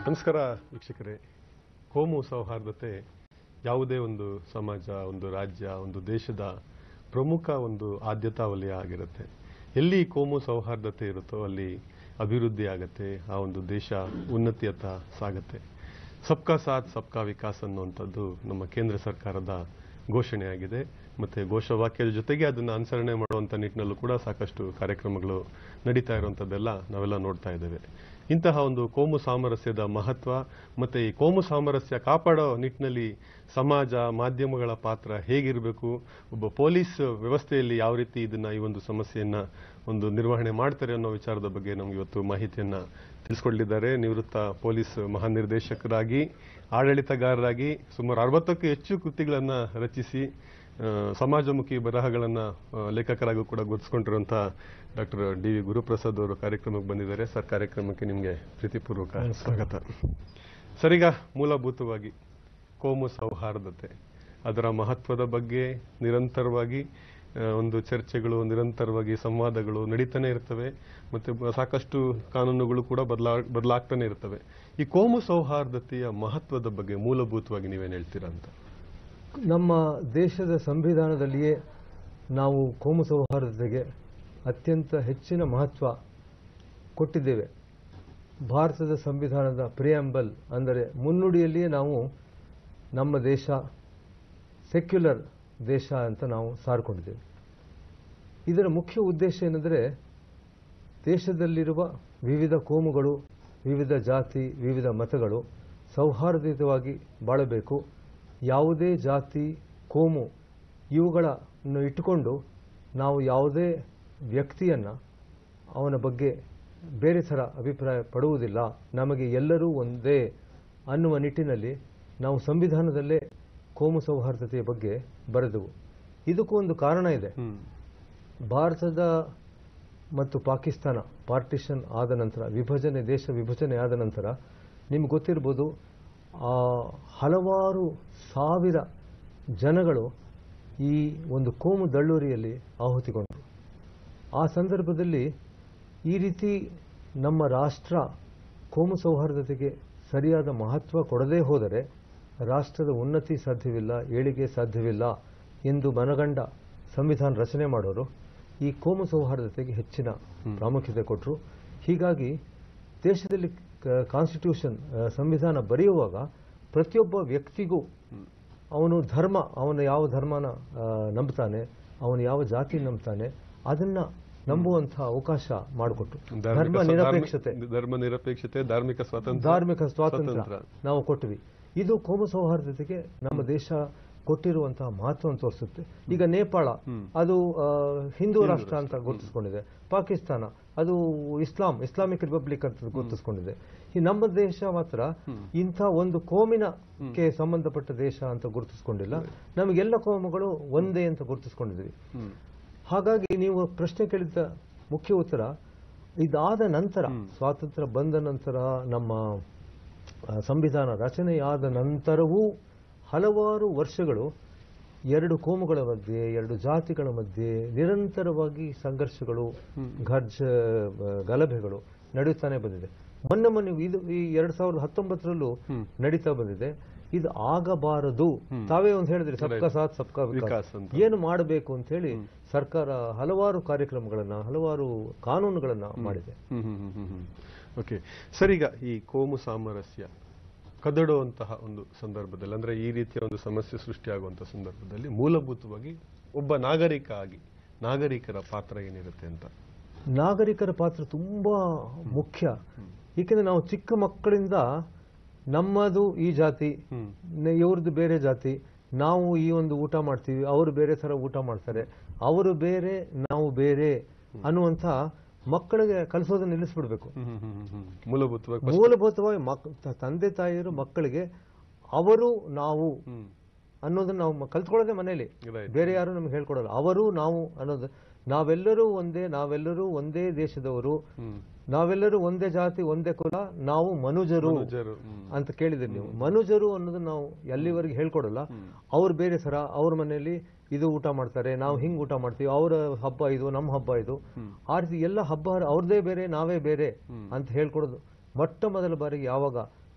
ನಮಸ್ಕಾರ ವೀಕ್ಷಕರೇ ಕೋಮು ಸೌಹಾರ್ದತೆ ಯಾವುದೇ ಒಂದು ಸಮಾಜ ಒಂದು ರಾಜ್ಯ ಒಂದು ದೇಶದ ಪ್ರಮುಖ ಒಂದು ಆದ್ಯತಾ ವಲಯ ಆಗಿರುತ್ತೆ ಎಲ್ಲಿ ಕೋಮು ಸೌಹಾರ್ದತೆ ಇರುತ್ತೋ ಅಲ್ಲಿ ಅಭಿವೃದ್ಧಿ ಆಗತ್ತೆ ಆ ಒಂದು ದೇಶ ಉನ್ನತಿಯತ್ತ ಸಾಗತ್ತೆ ಸಬ್ಕಾ ಸಾಥ್ ಸಬ್ಕಾ ವಿಕಾಸ್ ಅನ್ನುವಂಥದ್ದು ನಮ್ಮ ಕೇಂದ್ರ ಸರ್ಕಾರದ ಘೋಷಣೆಯಾಗಿದೆ ಮತ್ತೆ ಘೋಷವಾಕ್ಯದ ಜೊತೆಗೆ ಅದನ್ನು ಅನುಸರಣೆ ಮಾಡುವಂಥ ನಿಟ್ಟಿನಲ್ಲೂ ಕೂಡ ಸಾಕಷ್ಟು ಕಾರ್ಯಕ್ರಮಗಳು ನಡೀತಾ ಇರುವಂಥದ್ದೆಲ್ಲ ನಾವೆಲ್ಲ ನೋಡ್ತಾ ಇದ್ದೇವೆ ಇಂತಹ ಒಂದು ಕೋಮು ಸಾಮರಸ್ಯದ ಮಹತ್ವ ಮತ್ತೆ ಈ ಕೋಮು ಸಾಮರಸ್ಯ ಕಾಪಾಡೋ ನಿಟ್ಟಿನಲ್ಲಿ ಸಮಾಜ ಮಾಧ್ಯಮಗಳ ಪಾತ್ರ ಹೇಗಿರಬೇಕು ಒಬ್ಬ ಪೊಲೀಸ್ ವ್ಯವಸ್ಥೆಯಲ್ಲಿ ಯಾವ ರೀತಿ ಇದನ್ನ ಈ ಒಂದು ಸಮಸ್ಯೆಯನ್ನ ಒಂದು ನಿರ್ವಹಣೆ ಮಾಡ್ತಾರೆ ಅನ್ನೋ ವಿಚಾರದ ಬಗ್ಗೆ ನಮ್ಗೆ ಇವತ್ತು ಮಾಹಿತಿಯನ್ನ ತಿಳಿಸ್ಕೊಡ್ಲಿದ್ದಾರೆ ನಿವೃತ್ತ ಪೊಲೀಸ್ ಮಹಾನಿರ್ದೇಶಕರಾಗಿ ಆಡಳಿತಗಾರರಾಗಿ ಸುಮಾರು ಅರವತ್ತಕ್ಕೂ ಹೆಚ್ಚು ಕೃತಿಗಳನ್ನ ರಚಿಸಿ ಆ, ಸಮಾಜಮುಖಿ ಬರಹಗಳನ್ನ ಆ, ಲೇಖಕರಾಗೂ ಕೂಡ ಗುರುತಿಸ್ಕೊಂಡಿರುವಂತ ಡಾಕ್ಟರ್ ಡಿ ವಿ ಗುರುಪ್ರಸಾದ್ ಅವರು ಕಾರ್ಯಕ್ರಮಕ್ಕೆ ಬಂದಿದ್ದಾರೆ ಸರ್ ಕಾರ್ಯಕ್ರಮಕ್ಕೆ ನಿಮಗೆ ಪ್ರೀತಿಪೂರ್ವಕ ಸ್ವಾಗತ ಸರ್ ಈಗ ಮೂಲಭೂತವಾಗಿ ಕೋಮು ಸೌಹಾರ್ದತೆ ಅದರ ಮಹತ್ವದ ಬಗ್ಗೆ ನಿರಂತರವಾಗಿ ಆ, ಒಂದು ಚರ್ಚೆಗಳು ನಿರಂತರವಾಗಿ ಸಂವಾದಗಳು ನಡೀತಾನೆ ಇರ್ತವೆ ಮತ್ತೆ ಬ- ಸಾಕಷ್ಟು ಕಾನೂನುಗಳು ಕೂಡ ಬದಲಾ ಬದಲಾಗ್ತಾನೆ ಇರ್ತವೆ ಈ ಕೋಮು ಸೌಹಾರ್ದತೆಯ ಮಹತ್ವದ ಬಗ್ಗೆ ಮೂಲಭೂತವಾಗಿ ನೀವೇನ್ ಹೇಳ್ತೀರಾ ಅಂತ ನಮ್ಮ ದೇಶದ ಸಂವಿಧಾನದಲ್ಲಿಯೇ ನಾವು ಕೋಮು ಸೌಹಾರ್ದತೆಗೆ ಅತ್ಯಂತ ಹೆಚ್ಚಿನ ಮಹತ್ವ ಕೊಟ್ಟಿದ್ದೇವೆ ಭಾರತದ ಸಂವಿಧಾನದ ಪ್ರಿಯಾಂಬಲ್ ಅಂದರೆ ಮುನ್ನುಡಿಯಲ್ಲಿಯೇ ನಾವು ನಮ್ಮ ದೇಶ ಸೆಕ್ಯುಲರ್ ದೇಶ ಅಂತ ನಾವು ಸಾರಿಕೊಂಡಿದ್ದೇವೆ ಇದರ ಮುಖ್ಯ ಉದ್ದೇಶ ಏನೆಂದರೆ ದೇಶದಲ್ಲಿರುವ ವಿವಿಧ ಕೋಮುಗಳು ವಿವಿಧ ಜಾತಿ ವಿವಿಧ ಮತಗಳು ಸೌಹಾರ್ದಯುತವಾಗಿ ಬಾಳಬೇಕು ಯಾವುದೇ ಜಾತಿ ಕೋಮು ಇವುಗಳನ್ನು ಇಟ್ಟುಕೊಂಡು ನಾವು ಯಾವುದೇ ವ್ಯಕ್ತಿಯನ್ನು ಅವನ ಬಗ್ಗೆ ಬೇರೆ ಥರ ಅಭಿಪ್ರಾಯ ಪಡುವುದಿಲ್ಲ ನಮಗೆ ಎಲ್ಲರೂ ಒಂದೇ ಅನ್ನುವ ನಿಟ್ಟಿನಲ್ಲಿ ನಾವು ಸಂವಿಧಾನದಲ್ಲೇ ಕೋಮು ಸೌಹಾರ್ದತೆಯ ಬಗ್ಗೆ ಬರೆದೆವು ಇದಕ್ಕೂ ಒಂದು ಕಾರಣ ಇದೆ ಹ್ಮ್ ಭಾರತದ ಮತ್ತು ಪಾಕಿಸ್ತಾನ ಪಾರ್ಟಿಷನ್ ಆದ ನಂತರ ವಿಭಜನೆ ದೇಶ ವಿಭಜನೆ ಆದ ನಂತರ ನಿಮ್ಗೆ ಗೊತ್ತಿರ್ಬೋದು ಆ ಹಲವಾರು ಸಾವಿರ ಜನಗಳು ಈ ಒಂದು ಕೋಮು ದಳ್ಳೂರಿಯಲ್ಲಿ ಆಹುತಿಗೊಂಡರು ಆ ಸಂದರ್ಭದಲ್ಲಿ ಈ ರೀತಿ ನಮ್ಮ ರಾಷ್ಟ್ರ ಕೋಮು ಸೌಹಾರ್ದತೆಗೆ ಸರಿಯಾದ ಮಹತ್ವ ಕೊಡದೇ ಹೋದರೆ ರಾಷ್ಟ್ರದ ಉನ್ನತಿ ಸಾಧ್ಯವಿಲ್ಲ ಏಳಿಗೆ ಸಾಧ್ಯವಿಲ್ಲ ಎಂದು ಮನಗಂಡ ಸಂವಿಧಾನ ರಚನೆ ಮಾಡೋರು ಈ ಕೋಮು ಸೌಹಾರ್ದತೆಗೆ ಹೆಚ್ಚಿನ ಪ್ರಾಮುಖ್ಯತೆ ಕೊಟ್ಟರು ಹೀಗಾಗಿ ದೇಶದಲ್ಲಿ ಕಾನ್ಸ್ಟಿಟ್ಯೂಷನ್ ಸಂವಿಧಾನ ಬರೆಯುವಾಗ ಪ್ರತಿಯೊಬ್ಬ ವ್ಯಕ್ತಿಗೂ ಅವನು ಧರ್ಮ ಅವನು ಯಾವ ಧರ್ಮನ ಆ, ನಂಬ್ತಾನೆ ಅವನು ಯಾವ ಜಾತಿ ನಂಬ್ತಾನೆ ಅದನ್ನ ನಂಬುವಂತಹ ಅವಕಾಶ ಮಾಡಿಕೊಟ್ರು ಧಾರ್ಮಿಕ ಧರ್ಮ ಸ್ವ- ನಿರಪೇಕ್ಷತೆ ಧಾರ್ಮಿ- ಧರ್ಮ ನಿರಪೇಕ್ಷತೆ ಧಾರ್ಮಿಕ ಸ್ವಾತಂತ್ರ್ಯ ಧಾರ್ಮಿಕ ಸ್ವಾತಂತ್ರ್ಯ ಸ್ವಾತಂತ್ರ್ಯ. ನಾವು ಕೊಟ್ವಿ ಇದು ಕೋಮು ಸೌಹಾರ್ದತೆಗೆ ನಮ್ಮ ದೇಶ ಕೊಟ್ಟಿರುವಂತಹ ಮಹತ್ವವನ್ನು ತೋರಿಸುತ್ತೆ ಈಗ ನೇಪಾಳ ಅದು ಆ, ಹಿಂದೂ ರಾಷ್ಟ್ರ ಅಂತ ಗುರುತಿಸ್ಕೊಂಡಿದೆ ಪಾಕಿಸ್ತಾನ ಅದು ಇಸ್ಲಾಂ ಇಸ್ಲಾಮಿಕ್ ರಿಪಬ್ಲಿಕ್ ಅಂತ ಗುರುತಿಸ್ಕೊಂಡಿದೆ ಈ ನಮ್ಮ ದೇಶ ಮಾತ್ರ ಇಂಥ ಒಂದು ಕೋಮಿನಕ್ಕೆ ಸಂಬಂಧಪಟ್ಟ ದೇಶ ಅಂತ ಗುರುತಿಸ್ಕೊಂಡಿಲ್ಲ ನಮಗೆಲ್ಲ ಕೋಮುಗಳು ಒಂದೇ ಅಂತ ಗುರುತಿಸ್ಕೊಂಡಿದ್ವಿ ಹ್ಮ್ ಹಾಗಾಗಿ ನೀವು ಪ್ರಶ್ನೆ ಕೇಳಿದ ಮುಖ್ಯ ಉತ್ತರ ಇದಾದ ನಂತರ ಸ್ವಾತಂತ್ರ್ಯ ಬಂದ ನಂತರ ನಮ್ಮ ಆ, ಸಂವಿಧಾನ ರಚನೆಯಾದ ನಂತರವೂ ಹಲವಾರು ವರ್ಷಗಳು ಎರಡು ಕೋಮುಗಳ ಮಧ್ಯೆ ಎರಡು ಜಾತಿಗಳ ಮಧ್ಯೆ ನಿರಂತರವಾಗಿ ಸಂಘರ್ಷಗಳು ಘರ್ಜ ಆ, ಗಲಭೆಗಳು ನಡೆಯುತ್ತಾನೆ ಬಂದಿದೆ ಮೊನ್ನೆ ಮೊನ್ನೆ ಇದು ಈ ಎರಡ್ ಸಾವಿರದ ಹತ್ತೊಂಬತ್ತರಲ್ಲೂ ನಡೀತಾ ಬಂದಿದೆ ಇದು ಆಗಬಾರದು ತಾವೇ ಒಂದು ಹೇಳಿದ್ರಿ ಸಬ್ಕಾ ಸಾಥ್ ಸಬ್ಕಾ ವಿಕಾಸ್ ವಿಕಾಸ್ ಅಂತ. ಏನು ಮಾಡಬೇಕು ಅಂತ ಹೇಳಿ ಸರ್ಕಾರ ಹಲವಾರು ಕಾರ್ಯಕ್ರಮಗಳನ್ನ ಹಲವಾರು ಕಾನೂನುಗಳನ್ನ ಮಾಡಿದೆ ಹ್ಮ್ ಹ್ಮ್ ಹ್ಮ್ ಹ್ಮ್ ಹ್ಮ್. ಓಕೆ ಸರ್ ಈಗ ಈ ಕೋಮು ಸಾಮರಸ್ಯ ಕದಡುವಂತಹ ಒಂದು ಸಂದರ್ಭದಲ್ಲಿ ಅಂದ್ರೆ ಈ ರೀತಿಯ ಒಂದು ಸಮಸ್ಯೆ ಸೃಷ್ಟಿಯಾಗುವಂತಹ ಸಂದರ್ಭದಲ್ಲಿ ಮೂಲಭೂತವಾಗಿ ಒಬ್ಬ ನಾಗರಿಕ ಆಗಿ ನಾಗರಿಕರ ಪಾತ್ರ ಏನಿರುತ್ತೆ ಅಂತ ನಾಗರಿಕರ ಪಾತ್ರ ತುಂಬಾ ಮುಖ್ಯ ಏಕೆಂದ್ರೆ ನಾವು ಚಿಕ್ಕ ಮಕ್ಕಳಿಂದ ನಮ್ಮದು ಈ ಜಾತಿ ಹ್ಮ್ ನ- ಇವ್ರದ್ದು ಬೇರೆ ಜಾತಿ ನಾವು ಈ ಒಂದು ಊಟ ಮಾಡ್ತೀವಿ ಅವರು ಬೇರೆ ತರ ಊಟ ಮಾಡ್ತಾರೆ ಅವರು ಬೇರೆ ನಾವು ಬೇರೆ ಅನ್ನುವಂಥ ಮಕ್ಕಳಿಗೆ ಕಲಿಸೋದನ್ನ ನಿಲ್ಲಿಸ್ಬಿಡ್ಬೇಕು ಹ್ಮ್ ಹ್ಮ್ ಹ್ಮ್ ಹ್ಮ್ ಹ್ಮ್. ಮೂಲಭೂತವಾಗಿ first- ಮೂಲಭೂತವಾಗಿ ಮಕ್ ತ- ತಂದೆ ತಾಯಿಯರು ಮಕ್ಕಳಿಗೆ ಅವರು ನಾವು ಹ್ಮ್ ಅನ್ನೋದನ್ನ ನಾವು ಮ- ಕಲ್ತ್ಕೊಳ್ಳೋದೇ ಮನೇಲಿ Right. ಬೇರೆ ಯಾರು ನಮ್ಗೆ ಹೇಳ್ಕೊಡಲ್ಲ ಅವರು ನಾವು ಅನ್ನೋದು ನಾವೆಲ್ಲರೂ ಒಂದೇ ನಾವೆಲ್ಲರೂ ಒಂದೇ ದೇಶದವರು ಹ್ಮ್ ನಾವೆಲ್ಲರೂ ಒಂದೇ ಜಾತಿ ಒಂದೇ ಕುಲ ನಾವು ಮನುಜರು ಮನುಜರು, ಹ್ಮ್. ಅಂತ ಕೇಳಿದ್ರಿ ನೀವು ಮನುಜರು ಅನ್ನೋದು ನಾವು ಎಲ್ಲಿವರೆಗೆ ಹೇಳ್ಕೊಡಲ್ಲ ಅವ್ರು ಬೇರೆ ಸರ ಅವ್ರ ಮನೆಯಲ್ಲಿ ಇದು ಊಟ ಮಾಡ್ತಾರೆ ನಾವು ಹಿಂಗ್ ಊಟ ಮಾಡ್ತೀವಿ ಅವರ ಹಬ್ಬ ಇದು ನಮ್ಮ ಹಬ್ಬ ಇದು ಆ ರೀತಿ ಎಲ್ಲ ಹಬ್ಬ ಅವ್ರದೇ ಬೇರೆ ನಾವೇ ಬೇರೆ ಅಂತ ಹೇಳ್ಕೊಡೋದು ಮೊಟ್ಟ ಮೊದಲ ಬಾರಿಗೆ ಯಾವಾಗ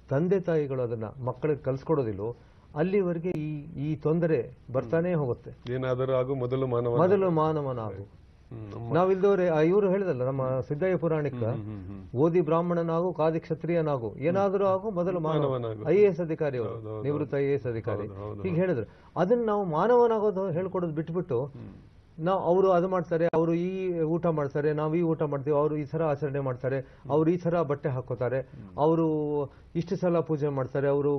ತಂದೆ ತಾಯಿಗಳು ಅದನ್ನ ಮಕ್ಕಳಿಗೆ ಕಲ್ಸ್ಕೊಡೋದಿಲ್ಲೋ ಅಲ್ಲಿವರೆಗೆ ಈ ಈ ತೊಂದರೆ ಬರ್ತಾನೆ ಹೋಗುತ್ತೆ ಏನಾದರೂ ಆಗು ಮೊದಲು ಮಾನವ ಮೊದಲು ಮಾನವನಾಗು ನಾವಿಲ್ದವ್ರೆ ಇವರು ಹೇಳಿದಲ್ಲ ನಮ್ಮ ಸಿದ್ದಯ್ಯ ಪುರಾಣಿಕ ಓದಿ ಬ್ರಾಹ್ಮಣನಾಗು ಕಾದಿ ಕ್ಷತ್ರಿಯನಾಗು ಏನಾದರೂ ಆಗು ಮೊದಲು ಮಾನವ ಮಾನವನಾಗು. ಐ ಎ ಎಸ್ ಅಧಿಕಾರಿ ಅವರು ನಿವೃತ್ತ ಐ ಎ ಎಸ್ ಅಧಿಕಾರಿ ಹೌದು, ಹೌದು, ಹೀಗೆ ಹೇಳಿದ್ರು ಅದನ್ನ ನಾವು ಮಾನವನಾಗೋದು ಹೇಳ್ಕೊಡೋದು ಬಿಟ್ಬಿಟ್ಟು ನಾವು ಅವರು ಅದು ಮಾಡ್ತಾರೆ ಅವರು ಈ ಊಟ ಮಾಡ್ತಾರೆ ನಾವು ಈ ಊಟ ಮಾಡ್ತೀವಿ ಅವರು ಈ ತರ ಆಚರಣೆ ಮಾಡ್ತಾರೆ ಅವರು ಈ ತರ ಬಟ್ಟೆ ಹಾಕೋತಾರೆ ಅವರು ಇಷ್ಟು ಸಲ ಪೂಜೆ ಮಾಡ್ತಾರೆ ಅವರು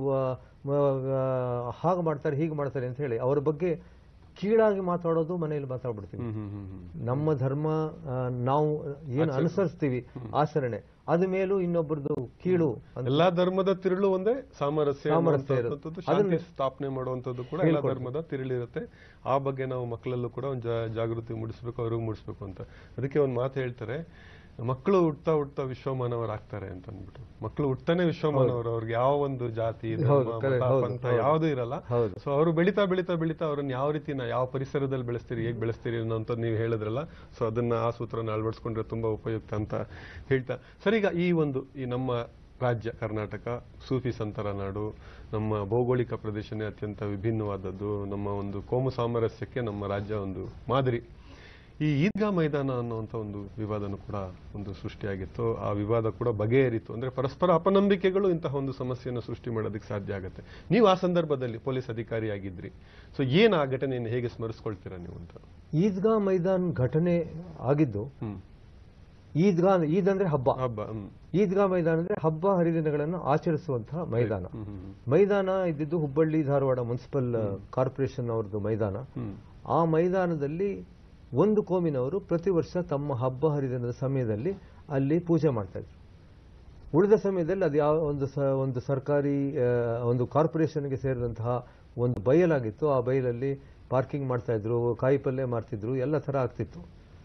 ಹಾಗೆ ಮಾಡ್ತಾರೆ ಹೀಗೆ ಮಾಡ್ತಾರೆ ಅಂತ ಹೇಳಿ ಅವ್ರ ಬಗ್ಗೆ ಕೀಳಾಗಿ ಮಾತಾಡೋದು ಮನೆಯಲ್ಲಿ ಮಾತಾಡ್ಬಿಡ್ತೀವಿ ನಮ್ಮ ಧರ್ಮ ಆ, ನಾವು ಏನು ಅನುಸರಿಸ್ತೀವಿ ಆಚರಣೆ ಅದ ಮೇಲೂ ಇನ್ನೊಬ್ಬರದು ಕೀಳು ಅಂತ ಎಲ್ಲಾ ಧರ್ಮದ ತಿರುಳು ಒಂದೇ ಸಾಮರಸ್ಯ ಸಾಮರಸ್ಯ ಅನ್ನುವಂಥದ್ದು, ಶಾಂತಿ ಸ್ಥಾಪನೆ ಮಾಡುವಂತದ್ದು ಕೂಡ ಎಲ್ಲಾ ಧರ್ಮದ ತಿರುಳಿರುತ್ತೆ ಆ ಬಗ್ಗೆ ನಾವು ಮಕ್ಕಳಲ್ಲೂ ಕೂಡ ಒಂದು ಜಾ- ಜಾಗೃತಿ ಮೂಡಿಸ್ಬೇಕು ಅವ್ರಿಗೂ ಮೂಡಿಸ್ಬೇಕು ಅಂತ ಅದಕ್ಕೆ ಒಂದು ಮಾತು ಹೇಳ್ತಾರೆ ಮಕ್ಕಳು ಹುಟ್ತಾ ಹುಟ್ತಾ ವಿಶ್ವಮಾನವರಾಗ್ತಾರೆ ಅಂತ ಅಂದ್ಬಿಟ್ಟು ಮಕ್ಕಳು ಹುಟ್ತಾನೆ ವಿಶ್ವಮಾನವರು ಅವ್ರಿಗೆ ಯಾವ ಒಂದು ಜಾತಿ ಧರ್ಮ, ಮತ, ಪಂಥ ಯಾವುದು ಇರಲ್ಲ ಹೌದು. ಸೊ ಅವರು ಬೆಳಿತಾ ಬೆಳಿತಾ ಬೆಳಿತಾ ಅವ್ರನ್ನ ಯಾವ ರೀತಿ ನಾ ಯಾವ ಪರಿಸರದಲ್ಲಿ ಬೆಳೆಸ್ತೀರಿ ಹೇಗೆ ಬೆಳೆಸ್ತೀರಿ ಅನ್ನೋಂಥದ್ದು ನೀವು ಹೇಳಿದ್ರಲ್ಲ ಸೊ ಅದನ್ನ ಆ ಸೂತ್ರನ ಅಳವಡಿಸ್ಕೊಂಡ್ರೆ ತುಂಬಾ ಉಪಯುಕ್ತ ಅಂತ ಹೇಳ್ತಾ ಸರ್ ಈಗ ಈ ಒಂದು ಈ ನಮ್ಮ ರಾಜ್ಯ ಕರ್ನಾಟಕ ಸೂಫಿ ಸಂತರ ನಾಡು ನಮ್ಮ ಭೌಗೋಳಿಕ ಪ್ರದೇಶನೇ ಅತ್ಯಂತ ವಿಭಿನ್ನವಾದದ್ದು ನಮ್ಮ ಒಂದು ಕೋಮು ಸಾಮರಸ್ಯಕ್ಕೆ ನಮ್ಮ ರಾಜ್ಯ ಒಂದು ಮಾದರಿ ಈ ಈದ್ಗಾ ಮೈದಾನ ಅನ್ನುವಂಥ ಒಂದು ವಿವಾದನೂ ಕೂಡ ಒಂದು ಸೃಷ್ಟಿಯಾಗಿತ್ತು ಆ ವಿವಾದ ಕೂಡ ಬಗೆಹರಿತು ಅಂದ್ರೆ ಪರಸ್ಪರ ಅಪನಂಬಿಕೆಗಳು ಇಂತಹ ಒಂದು ಸಮಸ್ಯೆಯನ್ನು ಸೃಷ್ಟಿ ಮಾಡೋದಕ್ಕೆ ಸಾಧ್ಯ ಆಗುತ್ತೆ ನೀವು ಆ ಸಂದರ್ಭದಲ್ಲಿ ಪೊಲೀಸ್ ಅಧಿಕಾರಿಯಾಗಿದ್ರಿ ಸೊ ಏನ್ ಆ ಘಟನೆಯನ್ನು ಹೇಗೆ ಸ್ಮರಿಸ್ಕೊಳ್ತೀರಾ ನೀವು ಅಂತ ಈದ್ಗಾ ಮೈದಾನ್ ಘಟನೆ ಆಗಿದ್ದು ಹ್ಮ್ ಈದ್ಗಾ ಈದ್ ಅಂದ್ರೆ ಹಬ್ಬ ಹಬ್ಬ ಹ್ಮ್ ಈದ್ಗಾ ಮೈದಾನ ಅಂದ್ರೆ ಹಬ್ಬ ಹರಿದಿನಗಳನ್ನು ಆಚರಿಸುವಂತಹ ಮೈದಾನ ಹ್ಮ್ ಹ್ಮ್ ಮೈದಾನ ಇದ್ದಿದ್ದು ಹುಬ್ಬಳ್ಳಿ ಧಾರವಾಡ ಮುನ್ಸಿಪಲ್ ಕಾರ್ಪೊರೇಷನ್ ಅವ್ರದ್ದು ಮೈದಾನ ಹ್ಮ್ ಆ ಮೈದಾನದಲ್ಲಿ ಒಂದು ಕೋಮಿನವರು ಪ್ರತಿ ವರ್ಷ ತಮ್ಮ ಹಬ್ಬ ಹರಿದಿನದ ಸಮಯದಲ್ಲಿ ಅಲ್ಲಿ ಪೂಜೆ ಮಾಡ್ತಾ ಇದ್ರು ಉಳಿದ ಸಮಯದಲ್ಲಿ ಅದು ಯಾವ ಒಂದು ಸ ಒಂದು ಸರ್ಕಾರಿ ಆ, ಒಂದು ಕಾರ್ಪೊರೇಷನ್ಗೆ ಸೇರಿದಂತಹ ಒಂದು ಬಯಲಾಗಿತ್ತು ಆ ಬಯಲಲ್ಲಿ ಪಾರ್ಕಿಂಗ್ ಮಾಡ್ತಾ ಇದ್ರು ಕಾಯಿ ಪಲ್ಯ ಮಾಡ್ತಿದ್ರು ಎಲ್ಲ ಥರ ಆಗ್ತಿತ್ತು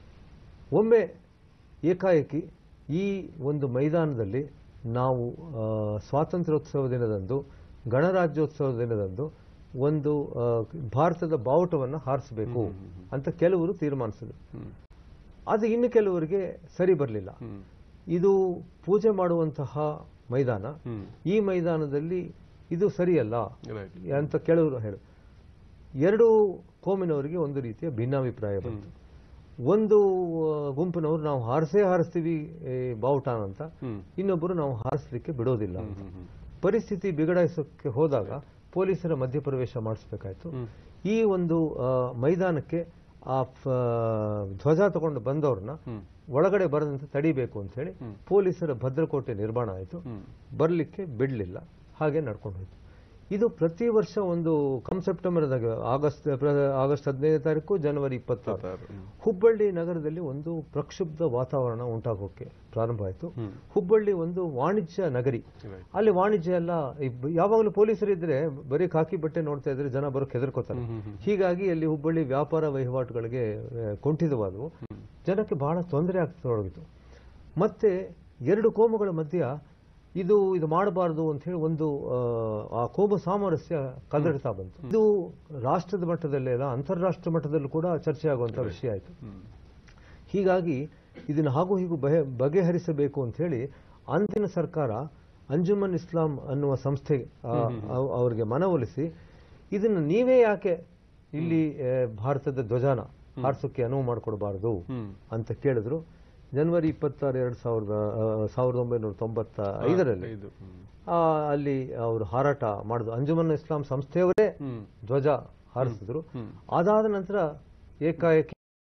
ಒಮ್ಮೆ ಏಕಾಏಕಿ ಈ ಒಂದು ಮೈದಾನದಲ್ಲಿ ನಾವು ಆ, ಸ್ವಾತಂತ್ರ್ಯೋತ್ಸವ ದಿನದಂದು ಗಣರಾಜ್ಯೋತ್ಸವ ದಿನದಂದು ಒಂದು ಆ, ಭಾರತದ ಬಾವುಟವನ್ನು ಹಾರಿಸಬೇಕು ಅಂತ ಕೆಲವರು ತೀರ್ಮಾನಿಸಿದ್ರು ಹ್ಮ್ ಅದು ಇನ್ನು ಕೆಲವರಿಗೆ ಸರಿ ಬರಲಿಲ್ಲ ಹ್ಮ್ ಇದು ಪೂಜೆ ಮಾಡುವಂತಹ ಮೈದಾನ ಹ್ಮ್ ಈ ಮೈದಾನದಲ್ಲಿ ಇದು ಸರಿಯಲ್ಲ ರೈಟ್ ಅಂತ ಕೆಲವರು ಹೇಳು ಎರಡು ಕೋಮಿನವರಿಗೆ ಒಂದು ರೀತಿಯ ಭಿನ್ನಾಭಿಪ್ರಾಯ ಬಂತು ಒಂದು ಆ, ಗುಂಪಿನವರು ನಾವು ಹಾರಿಸೇ ಹಾರಿಸ್ತೀವಿ ಏ, ಬಾವುಟಾನ ಅಂತ ಹ್ಮ್ ಇನ್ನೊಬ್ಬರು ನಾವು ಹಾರಿಸ್ಲಿಕ್ಕೆ ಬಿಡೋದಿಲ್ಲ ಅಂತ ಹ್ಮ್ ಹ್ಮ್ ಪರಿಸ್ಥಿತಿ ಬಿಗಡಾಯಿಸೋಕೆ ಹೋದಾಗ ಪೊಲೀಸರ ಮಧ್ಯಪ್ರವೇಶ ಮಾಡಿಸ್ಬೇಕಾಯ್ತು ಹ್ಮ್ ಈ ಒಂದು ಆ, ಮೈದಾನಕ್ಕೆ ಆ ಫ- ಧ್ವಜ ತಗೊಂಡು ಬಂದವ್ರನ್ನ ಹ್ಮ್ ಒಳಗಡೆ ಬರದಂತೆ ತಡಿಬೇಕು ಅಂತ ಹೇಳಿ ಹ್ಮ್. ಪೊಲೀಸರ ಭದ್ರಕೋಟೆ ನಿರ್ಮಾಣ ಆಯಿತು ಹ್ಮ್ ಬರಲಿಕ್ಕೆ ಬಿಡಲಿಲ್ಲ ಹಾಗೆ ನಡ್ಕೊಂಡು ಹೋಯ್ತು ಇದು ಪ್ರತಿ ವರ್ಷ ಒಂದು ಕಮ್ ಸೆಪ್ಟೆಂಬರ್ದಾಗ ಆಗಸ್ಟ್ ಪ್ರ- ಆಗಸ್ಟ್ ಹದಿನೈದನೇ ತಾರೀಕು ಜನವರಿ ಇಪ್ಪತ್ತಾರು ಇಪ್ಪತ್ತಾರು. ಹ್ಮ್. ಹುಬ್ಬಳ್ಳಿ ನಗರದಲ್ಲಿ ಒಂದು ಪ್ರಕ್ಷುಬ್ಧ ವಾತಾವರಣ ಉಂಟಾಗೋಕೆ ಪ್ರಾರಂಭ ಆಯಿತು ಹ್ಮ್. ಹುಬ್ಬಳ್ಳಿ ಒಂದು ವಾಣಿಜ್ಯ ನಗರಿ Right. ಅಲ್ಲಿ ವಾಣಿಜ್ಯ ಎಲ್ಲ ಇಬ್- ಯಾವಾಗಲೂ ಪೊಲೀಸರು ಇದ್ರೆ ಬರೀ ಕಾಕಿ ಬಟ್ಟೆ ನೋಡ್ತಾ ಇದ್ರೆ ಜನ ಬರೋಕೆ ಹೆದರ್ಕೋತಾರೆ ಹ್ಮ್, ಹ್ಮ್, ಹ್ಮ್. ಹೀಗಾಗಿ ಅಲ್ಲಿ ಹುಬ್ಬಳ್ಳಿ ವ್ಯಾಪಾರ ವಹಿವಾಟುಗಳಿಗೆ ಆ, ಕುಂಠಿತವಾದವು ಜನಕ್ಕೆ ಬಹಳ ತೊಂದರೆ ಆಗ್ತೊಡಗಿತು ಮತ್ತೆ ಎರಡು ಕೋಮುಗಳ ಮಧ್ಯ ಇದು ಇದು ಮಾಡಬಾರದು ಅಂತ ಹೇಳಿ ಒಂದು ಆ, ಆ ಕೋಮು ಸಾಮರಸ್ಯ ಕದಡ್ತಾ ಬಂತು ಇದು ರಾಷ್ಟ್ರದ ಮಟ್ಟದಲ್ಲೇ ಅಲ್ಲ ಅಂತಾರಾಷ್ಟ್ರ ಮಟ್ಟದಲ್ಲೂ ಕೂಡ ಚರ್ಚೆ ಆಗುವಂತ ವಿಷಯ ಆಯಿತು ಹ್ಮ್. ಹೀಗಾಗಿ ಇದನ್ನು ಹಾಗೂ ಹೀಗೂ ಬಗೆ ಬಗೆಹರಿಸಬೇಕು ಅಂತ ಹೇಳಿ ಅಂದಿನ ಸರ್ಕಾರ ಅಂಜುಮನ್ ಇಸ್ಲಾಂ ಅನ್ನುವ ಸಂಸ್ಥೆ ಆ, ಅವ್- ಅವರಿಗೆ ಮನವೊಲಿಸಿ ಇದನ್ನು ನೀವೇ ಯಾಕೆ ಇಲ್ಲಿ ಆ, ಭಾರತದ ಧ್ವಜಾನ ಹಾರಿಸೋಕೆ ಅನುವು ಮಾಡಿಕೊಡಬಾರದು ಹ್ಮ್ ಅಂತ ಕೇಳಿದ್ರು ಜನವರಿ ಇಪ್ಪತ್ತಾರು ಎರಡು ಸಾವಿರದ ಆ, ಸಾವಿರದ ಒಂಬೈನೂರ ತೊಂಬತ್ತ ಐದರಲ್ಲಿ ಐದು ಹ್ಮ್. ಆ, ಅಲ್ಲಿ ಅವರು ಹಾರಾಟ ಮಾಡಿದ್ರು ಅಂಜುಮನ್ ಇಸ್ಲಾಂ ಸಂಸ್ಥೆಯವರೇ ಹ್ಮ್ ಧ್ವಜ ಹಾರಿಸಿದ್ರು ಹ್ಮ್ ಅದಾದ ನಂತರ ಏಕಾಏಕಿ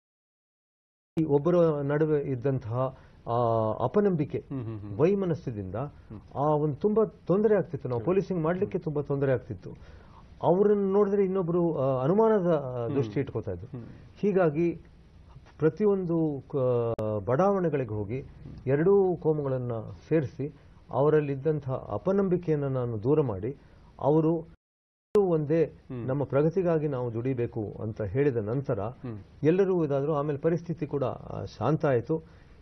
ಈ ಒಬ್ಬರ ನಡುವೆ ಇದ್ದಂತಹ ಆ ಅಪನಂಬಿಕೆ ಹ್ಮ್ ಹ್ಮ್ ಹ್ಮ್ ವೈಮನಸ್ಯದಿಂದ ಆ ಒಂದು ತುಂಬಾ ತೊಂದರೆ ಆಗ್ತಿತ್ತು ನಾವು ಪೊಲೀಸಿಂಗ್ ಮಾಡ್ಲಿಕ್ಕೆ ತುಂಬಾ ತೊಂದರೆ ಆಗ್ತಿತ್ತು ಅವರನ್ನು ನೋಡಿದ್ರೆ ಇನ್ನೊಬ್ರು ಆ, ಅನುಮಾನದ ಆ, ದೃಷ್ಟಿ ಇಟ್ಕೋತಾ ಇದ್ರು ಹೀಗಾಗಿ ಪ್ರತಿಯೊಂದು ಕ- ಬಡಾವಣೆಗಳಿಗೆ ಹೋಗಿ ಎರಡೂ ಕೋಮುಗಳನ್ನ ಸೇರಿಸಿ ಅವರಲ್ಲಿದ್ದಂತಹ ಅಪನಂಬಿಕೆಯನ್ನು ನಾನು ದೂರ ಮಾಡಿ ಅವರು ಒಂದೇ ನಮ್ಮ ಪ್ರಗತಿಗಾಗಿ ನಾವು ದುಡಿಬೇಕು ಅಂತ ಹೇಳಿದ ನಂತರ ಹ್ಮ್. ಎಲ್ಲರೂ ಇದಾದ್ರು ಆಮೇಲೆ ಪರಿಸ್ಥಿತಿ ಕೂಡ ಆ, ಶಾಂತ ಆಯಿತು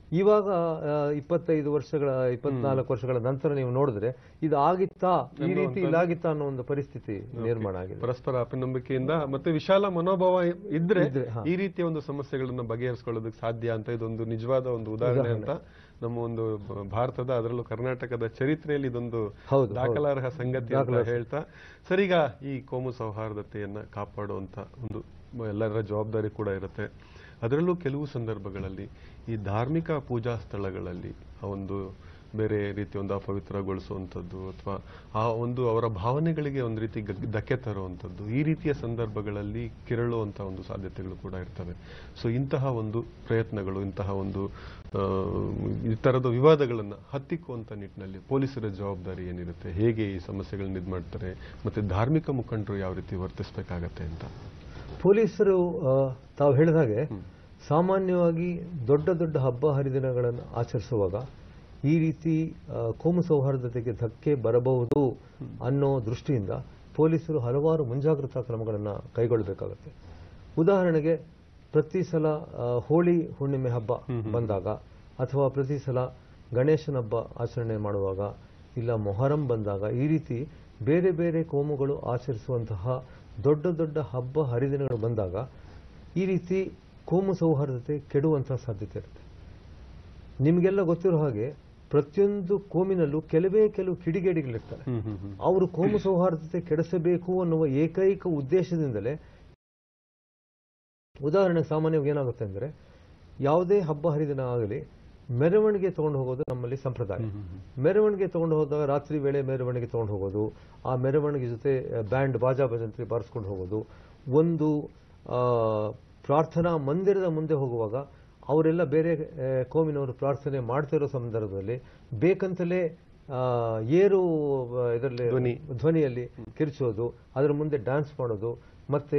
ಇವಾಗ ಆ, ಇಪ್ಪತ್ತೈದು ವರ್ಷಗಳ ಇಪ್ಪತ್ನಾಲ್ಕು ವರ್ಷಗಳ ನಂತರ ನೀವು ನೋಡಿದ್ರೆ ಇದು ಆಗಿತ್ತಾ ಈ ರೀತಿ ಇದಾಗಿತ್ತಾ ಅನ್ನೋ ಒಂದು ಪರಿಸ್ಥಿತಿ ನಿರ್ಮಾಣ ಆಗಿದೆ ಪರಸ್ಪರ ಅಪನಂಬಿಕೆಯಿಂದ ಮತ್ತೆ ವಿಶಾಲ ಮನೋಭಾವ ಇದ್ರೆ ಇದ್ರೆ, ಹಾ. ಈ ರೀತಿಯ ಒಂದು ಸಮಸ್ಯೆಗಳನ್ನ ಬಗೆಹರಿಸಿಕೊಳ್ಳೋದಕ್ಕೆ ಸಾಧ್ಯ ಅಂತ ಇದೊಂದು ನಿಜವಾದ ಒಂದು ಉದಾಹರಣೆ ಅಂತ ನಮ್ಮ ಒಂದು ಬ- ಭಾರತದ ಅದರಲ್ಲೂ ಕರ್ನಾಟಕದ ಚರಿತ್ರೆಯಲ್ಲಿ ಇದೊಂದು ಹೌದು, ದಾಖಲಾರ್ಹ ಸಂಗತಿ ಅಂತ ಹೇಳ್ತಾ ಸರಿಗ ಈ ಕೋಮು ಸೌಹಾರ್ದತೆಯನ್ನ ಕಾಪಾಡುವಂತ ಒಂದು ಮ- ಎಲ್ಲರ ಜವಾಬ್ದಾರಿ ಕೂಡ ಇರುತ್ತೆ ಅದರಲ್ಲೂ ಕೆಲವು ಸಂದರ್ಭಗಳಲ್ಲಿ ಈ ಧಾರ್ಮಿಕ ಪೂಜಾ ಸ್ಥಳಗಳಲ್ಲಿ ಆ ಒಂದು ಬೇರೆ ರೀತಿ ಒಂದು ಅಪವಿತ್ರಗೊಳಿಸುವಂಥದ್ದು ಅಥವಾ ಆ ಒಂದು ಅವರ ಭಾವನೆಗಳಿಗೆ ಒಂದು ರೀತಿ ಗ- ಧಕ್ಕೆ ತರುವಂಥದ್ದು ಈ ರೀತಿಯ ಸಂದರ್ಭಗಳಲ್ಲಿ ಕೆರಳುವಂತಹ ಒಂದು ಸಾಧ್ಯತೆಗಳು ಕೂಡ ಇರ್ತವೆ ಸೊ ಇಂತಹ ಒಂದು ಪ್ರಯತ್ನಗಳು ಇಂತಹ ಒಂದು ಆ, ಈ ತರದ ವಿವಾದಗಳನ್ನು ಹತ್ತಿಕ್ಕುವಂತ ನಿಟ್ಟಿನಲ್ಲಿ ಪೊಲೀಸರ ಜವಾಬ್ದಾರಿ ಏನಿರುತ್ತೆ ಹೇಗೆ ಈ ಸಮಸ್ಯೆಗಳನ್ನ ಇದು ಮಾಡ್ತಾರೆ ಮತ್ತೆ ಧಾರ್ಮಿಕ ಮುಖಂಡರು ಯಾವ ರೀತಿ ವರ್ತಿಸಬೇಕಾಗತ್ತೆ ಅಂತ ಪೊಲೀಸರು ಆ, ತಾವು ಹೇಳಿದ ಹಾಗೆ ಸಾಮಾನ್ಯವಾಗಿ ದೊಡ್ಡ ದೊಡ್ಡ ಹಬ್ಬ ಹರಿದಿನಗಳನ್ನು ಆಚರಿಸುವಾಗ ಈ ರೀತಿ ಆ, ಕೋಮು ಸೌಹಾರ್ದತೆಗೆ ಧಕ್ಕೆ ಬರಬಹುದು ಅನ್ನೋ ದೃಷ್ಟಿಯಿಂದ ಪೊಲೀಸರು ಹಲವಾರು ಮುಂಜಾಗ್ರತಾ ಕ್ರಮಗಳನ್ನು ಕೈಗೊಳ್ಳಬೇಕಾಗುತ್ತೆ ಉದಾಹರಣೆಗೆ ಪ್ರತಿ ಸಲ ಆ, ಹೋಳಿ ಹುಣ್ಣಿಮೆ ಹಬ್ಬ ಬಂದಾಗ ಅಥವಾ ಪ್ರತಿ ಸಲ ಗಣೇಶನ ಹಬ್ಬ ಆಚರಣೆ ಮಾಡುವಾಗ ಇಲ್ಲ ಮೊಹರಂ ಬಂದಾಗ ಈ ರೀತಿ ಬೇರೆ ಬೇರೆ ಕೋಮುಗಳು ಆಚರಿಸುವಂತಹ ದೊಡ್ಡ ದೊಡ್ಡ ಹಬ್ಬ ಹರಿದಿನಗಳು ಬಂದಾಗ ಈ ರೀತಿ ಕೋಮು ಸೌಹಾರ್ದತೆ ಕೆಡುವಂತಹ ಸಾಧ್ಯತೆ ಇರುತ್ತೆ ನಿಮಗೆಲ್ಲ ಗೊತ್ತಿರೋ ಹಾಗೆ ಪ್ರತಿಯೊಂದು ಕೋಮಿನಲ್ಲೂ ಕೆಲವೇ ಕೆಲವು ಕಿಡಿಗೇಡಿಗಳಿರ್ತಾರೆ ಹ್ಮ್ ಹ್ಮ್ ಹ್ಮ್ ಅವರು ಕೋಮು ಸೌಹಾರ್ದತೆ ಕೆಡಿಸಬೇಕು ಅನ್ನುವ ಏಕೈಕ ಉದ್ದೇಶದಿಂದಲೇ ಉದಾಹರಣೆಗೆ ಸಾಮಾನ್ಯವಾಗಿ ಏನಾಗುತ್ತೆ ಅಂದರೆ ಯಾವುದೇ ಹಬ್ಬ ಹರಿದಿನ ಆಗಲಿ ಮೆರವಣಿಗೆ ತಗೊಂಡು ಹೋಗೋದು ನಮ್ಮಲ್ಲಿ ಸಂಪ್ರದಾಯ ಮೆರವಣಿಗೆ ತಗೊಂಡು ಹೋದಾಗ ರಾತ್ರಿ ವೇಳೆ ಮೆರವಣಿಗೆ ತಗೊಂಡು ಹೋಗೋದು ಆ ಮೆರವಣಿಗೆ ಜೊತೆ ಬ್ಯಾಂಡ್ ಬಾಜಾ ಭಜಂತ್ರಿ ಬಾರಿಸ್ಕೊಂಡು ಹೋಗೋದು ಒಂದು ಆ, ಪ್ರಾರ್ಥನಾ ಮಂದಿರದ ಮುಂದೆ ಹೋಗುವಾಗ ಅವರೆಲ್ಲ ಬೇರೆ ಆ, ಕೋಮಿನವರು ಪ್ರಾರ್ಥನೆ ಮಾಡ್ತಿರೋ ಸಂದರ್ಭದಲ್ಲಿ ಬೇಕಂತಲೇ ಆ, ಏರು ಇದರಲ್ಲಿ ಧ್ವನಿ. ಧ್ವನಿಯಲ್ಲಿ ಕಿರ್ಚೋದು ಅದರ ಮುಂದೆ ಡ್ಯಾನ್ಸ್ ಮಾಡೋದು ಮತ್ತೆ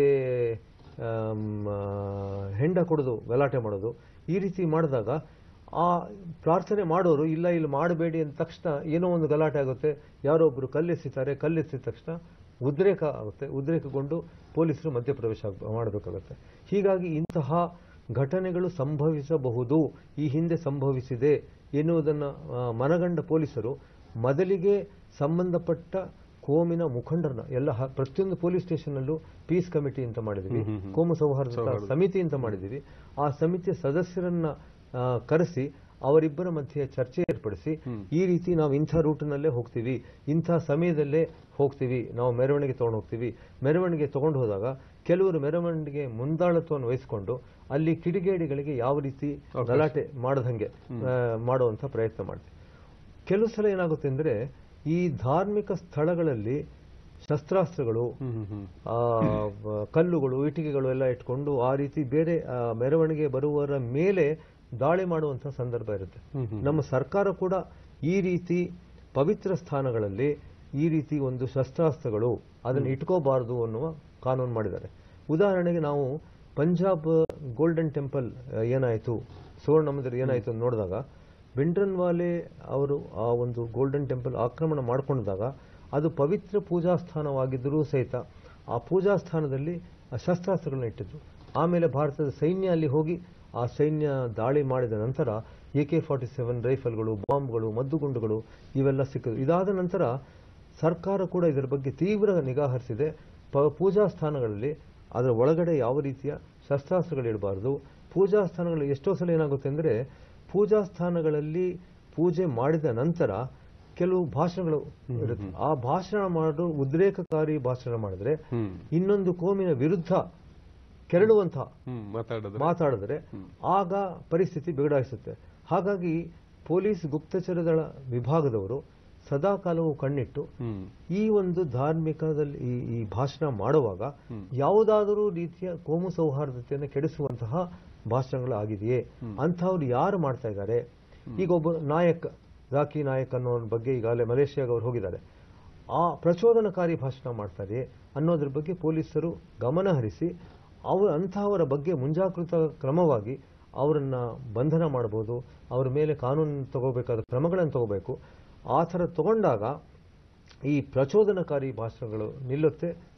ಆಮ್, ಆ, ಹೆಂಡ ಕೊಡೋದು ಗಲಾಟೆ ಮಾಡೋದು ಈ ರೀತಿ ಮಾಡಿದಾಗ ಆ ಪ್ರಾರ್ಥನೆ ಮಾಡೋರು ಇಲ್ಲ ಇಲ್ಲಿ ಮಾಡಬೇಡಿ ಅಂದ ತಕ್ಷಣ ಏನೋ ಒಂದು ಗಲಾಟೆ ಆಗುತ್ತೆ ಯಾರೋ ಒಬ್ರು ಕಲ್ಲೆಸಿತಾರೆ ಕಲ್ಲೆಸಿದ ತಕ್ಷಣ ಉದ್ರೇಕ ಆಗುತ್ತೆ ಉದ್ರೇಕಗೊಂಡು ಪೊಲೀಸರು ಮಧ್ಯಪ್ರವೇಶ ಆಗ್- ಮಾಡಬೇಕಾಗುತ್ತೆ ಹೀಗಾಗಿ ಇಂತಹ ಘಟನೆಗಳು ಸಂಭವಿಸಬಹುದು ಈ ಹಿಂದೆ ಸಂಭವಿಸಿದೆ ಎನ್ನುವುದನ್ನು ಆ, ಮನಗಂಡ ಪೊಲೀಸರು ಮೊದಲಿಗೆ ಸಂಬಂಧಪಟ್ಟ ಕೋಮಿನ ಮುಖಂಡರನ್ನ ಎಲ್ಲ ಹ- ಪ್ರತಿಯೊಂದು ಪೊಲೀಸ್ ಸ್ಟೇಷನ್ನಲ್ಲೂ ಪೀಸ್ ಕಮಿಟಿ ಅಂತ ಮಾಡಿದ್ವಿ ಕೋಮು ಸೌಹಾರ್ದತಾ ಸಮಿತಿ ಅಂತ ಮಾಡಿದ್ದೀವಿ ಆ ಸಮಿತಿಯ ಸದಸ್ಯರನ್ನ ಆ, ಕರೆಸಿ ಅವರಿಬ್ಬರ ಮಧ್ಯೆ ಚರ್ಚೆ ಏರ್ಪಡಿಸಿ ಈ ರೀತಿ ನಾವು ಇಂಥ ರೂಟ್ನಲ್ಲೇ ಹೋಗ್ತೀವಿ ಇಂಥ ಸಮಯದಲ್ಲೇ ಹೋಗ್ತೀವಿ ನಾವು ಮೆರವಣಿಗೆ ತಗೊಂಡು ಹೋಗ್ತೀವಿ ಮೆರವಣಿಗೆ ತಗೊಂಡು ಹೋದಾಗ ಕೆಲವರು ಮೆರವಣಿಗೆ ಮುಂದಾಳತ್ವವನ್ನು ವಹಿಸಿಕೊಂಡು ಅಲ್ಲಿ ಕಿಡಿಗೇಡಿಗಳಿಗೆ ಯಾವ ರೀತಿ ಗಲಾಟೆ ಮಾಡದಂಗೆ ಆ, ಮಾಡುವಂಥ ಪ್ರಯತ್ನ ಮಾಡ್ತೀವಿ ಕೆಲವು ಸಲ ಏನಾಗುತ್ತೆ ಅಂದ್ರೆ ಈ ಧಾರ್ಮಿಕ ಸ್ಥಳಗಳಲ್ಲಿ ಶಸ್ತ್ರಾಸ್ತ್ರಗಳು ಹ್ಮ್ ಹ್ಮ್ ಹ್ಮ್ ಆ, ಬ- ಕಲ್ಲುಗಳು ಇಟ್ಟಿಗೆಗಳು ಎಲ್ಲ ಇಟ್ಕೊಂಡು ಆ ರೀತಿ ಬೇರೆ ಆ, ಮೆರವಣಿಗೆ ಬರುವವರ ಮೇಲೆ ದಾಳಿ ಮಾಡುವಂತಹ ಸಂದರ್ಭ ಇರುತ್ತೆ ಹ್ಮ್ ಹ್ಮ್ ನಮ್ಮ ಸರ್ಕಾರ ಕೂಡ ಈ ರೀತಿ ಪವಿತ್ರ ಸ್ಥಾನಗಳಲ್ಲಿ ಈ ರೀತಿ ಒಂದು ಶಸ್ತ್ರಾಸ್ತ್ರಗಳು ಅದನ್ನು ಇಟ್ಕೋಬಾರದು ಅನ್ನುವ ಕಾನೂನು ಮಾಡಿದ್ದಾರೆ ಉದಾಹರಣೆಗೆ ನಾವು ಪಂಜಾಬ್ ಗೋಲ್ಡನ್ ಟೆಂಪಲ್ ಆ, ಏನಾಯಿತು ಸುವರ್ಣ ಮಂದಿರ ಏನಾಯಿತು ಅಂತ ನೋಡಿದಾಗ ಬಿಂಡ್ರನ್ವಾಲೆ ಅವರು ಆ ಒಂದು ಗೋಲ್ಡನ್ ಟೆಂಪಲ್ ಆಕ್ರಮಣ ಮಾಡಿಕೊಂಡಾಗ ಅದು ಪವಿತ್ರ ಪೂಜಾ ಸ್ಥಾನವಾಗಿದ್ದರೂ ಸಹಿತ ಆ ಪೂಜಾ ಸ್ಥಾನದಲ್ಲಿ ಆ ಶಸ್ತ್ರಾಸ್ತ್ರಗಳನ್ನ ಇಟ್ಟಿದ್ರು ಆಮೇಲೆ ಭಾರತದ ಸೈನ್ಯ ಅಲ್ಲಿ ಹೋಗಿ ಆ ಸೈನ್ಯ ದಾಳಿ ಮಾಡಿದ ನಂತರ ಎ ಕೆ ಫಾರ್ಟಿ ಸೆವೆನ್ ರೈಫಲ್ಗಳು ಬಾಂಬ್ಗಳು ಮದ್ದುಗುಂಡುಗಳು ಇವೆಲ್ಲ ಸಿಕ್ಕಿದ್ರು ಇದಾದ ನಂತರ ಸರ್ಕಾರ ಕೂಡ ಇದರ ಬಗ್ಗೆ ತೀವ್ರ ನಿಗಾ ಹರಿಸಿದೆ ಪ ಪೂಜಾ ಸ್ಥಾನಗಳಲ್ಲಿ ಅದರ ಒಳಗಡೆ ಯಾವ ರೀತಿಯ ಶಸ್ತ್ರಾಸ್ತ್ರಗಳಿಡಬಾರ್ದು ಪೂಜಾ ಸ್ಥಾನಗಳು ಎಷ್ಟೋ ಸಲ ಏನಾಗುತ್ತೆ ಅಂದರೆ ಪೂಜಾ ಸ್ಥಾನಗಳಲ್ಲಿ ಪೂಜೆ ಮಾಡಿದ ನಂತರ ಕೆಲವು ಭಾಷಣಗಳು ಇರುತ್ತೆ ಆ ಭಾಷಣ ಮಾಡೋ ಉದ್ರೇಕಕಾರಿ ಭಾಷಣ ಮಾಡಿದ್ರೆ ಹ್ಮ್ ಇನ್ನೊಂದು ಕೋಮಿನ ವಿರುದ್ಧ ಕೆರಳುವಂತಹ ಹ್ಮ್ ಮಾತಾಡಿದ್ರೆ ಮಾತಾಡಿದ್ರೆ ಆಗ ಪರಿಸ್ಥಿತಿ ಬಿಗಡಾಯಿಸುತ್ತೆ ಹಾಗಾಗಿ ಪೊಲೀಸ್ ಗುಪ್ತಚರ ದಳ ವಿಭಾಗದವರು ಸದಾಕಾಲವೂ ಕಣ್ಣಿಟ್ಟು ಹ್ಮ್ ಈ ಒಂದು ಧಾರ್ಮಿಕದಲ್ಲಿ ಈ ಈ ಭಾಷಣ ಮಾಡುವಾಗ ಯಾವುದಾದರೂ ರೀತಿಯ ಕೋಮು ಸೌಹಾರ್ದತೆಯನ್ನು ಕೆಡಿಸುವಂತಹ ಭಾಷಣಗಳಾಗಿದೆಯೇ ಅಂಥವ್ರು ಯಾರು ಮಾಡ್ತಾ ಇದ್ದಾರೆ ಈಗ ಒಬ್ಬ ನಾಯಕ್ ಜಾಕಿ ನಾಯಕ್ ಅನ್ನೋರ ಬಗ್ಗೆ ಈಗಾಗಲೇ ಮಲೇಷ್ಯಾಗ ಅವ್ರು ಹೋಗಿದ್ದಾರೆ ಆ ಪ್ರಚೋದನಕಾರಿ ಭಾಷಣ ಮಾಡ್ತಾರೆ ಅನ್ನೋದ್ರ ಬಗ್ಗೆ ಪೊಲೀಸರು ಗಮನ ಹರಿಸಿ ಅವರು ಅಂತಹವರ ಬಗ್ಗೆ ಮುಂಜಾಗೃತ ಕ್ರಮವಾಗಿ ಅವರನ್ನ ಬಂಧನ ಮಾಡಬಹುದು ಅವರ ಮೇಲೆ ಕಾನೂನು ತಗೋಬೇಕಾದ ಕ್ರಮಗಳನ್ನು ತಗೋಬೇಕು ಆ ಥರ ತಗೊಂಡಾಗ ಈ ಪ್ರಚೋದನಕಾರಿ ಭಾಷಣಗಳು ನಿಲ್ಲುತ್ತೆ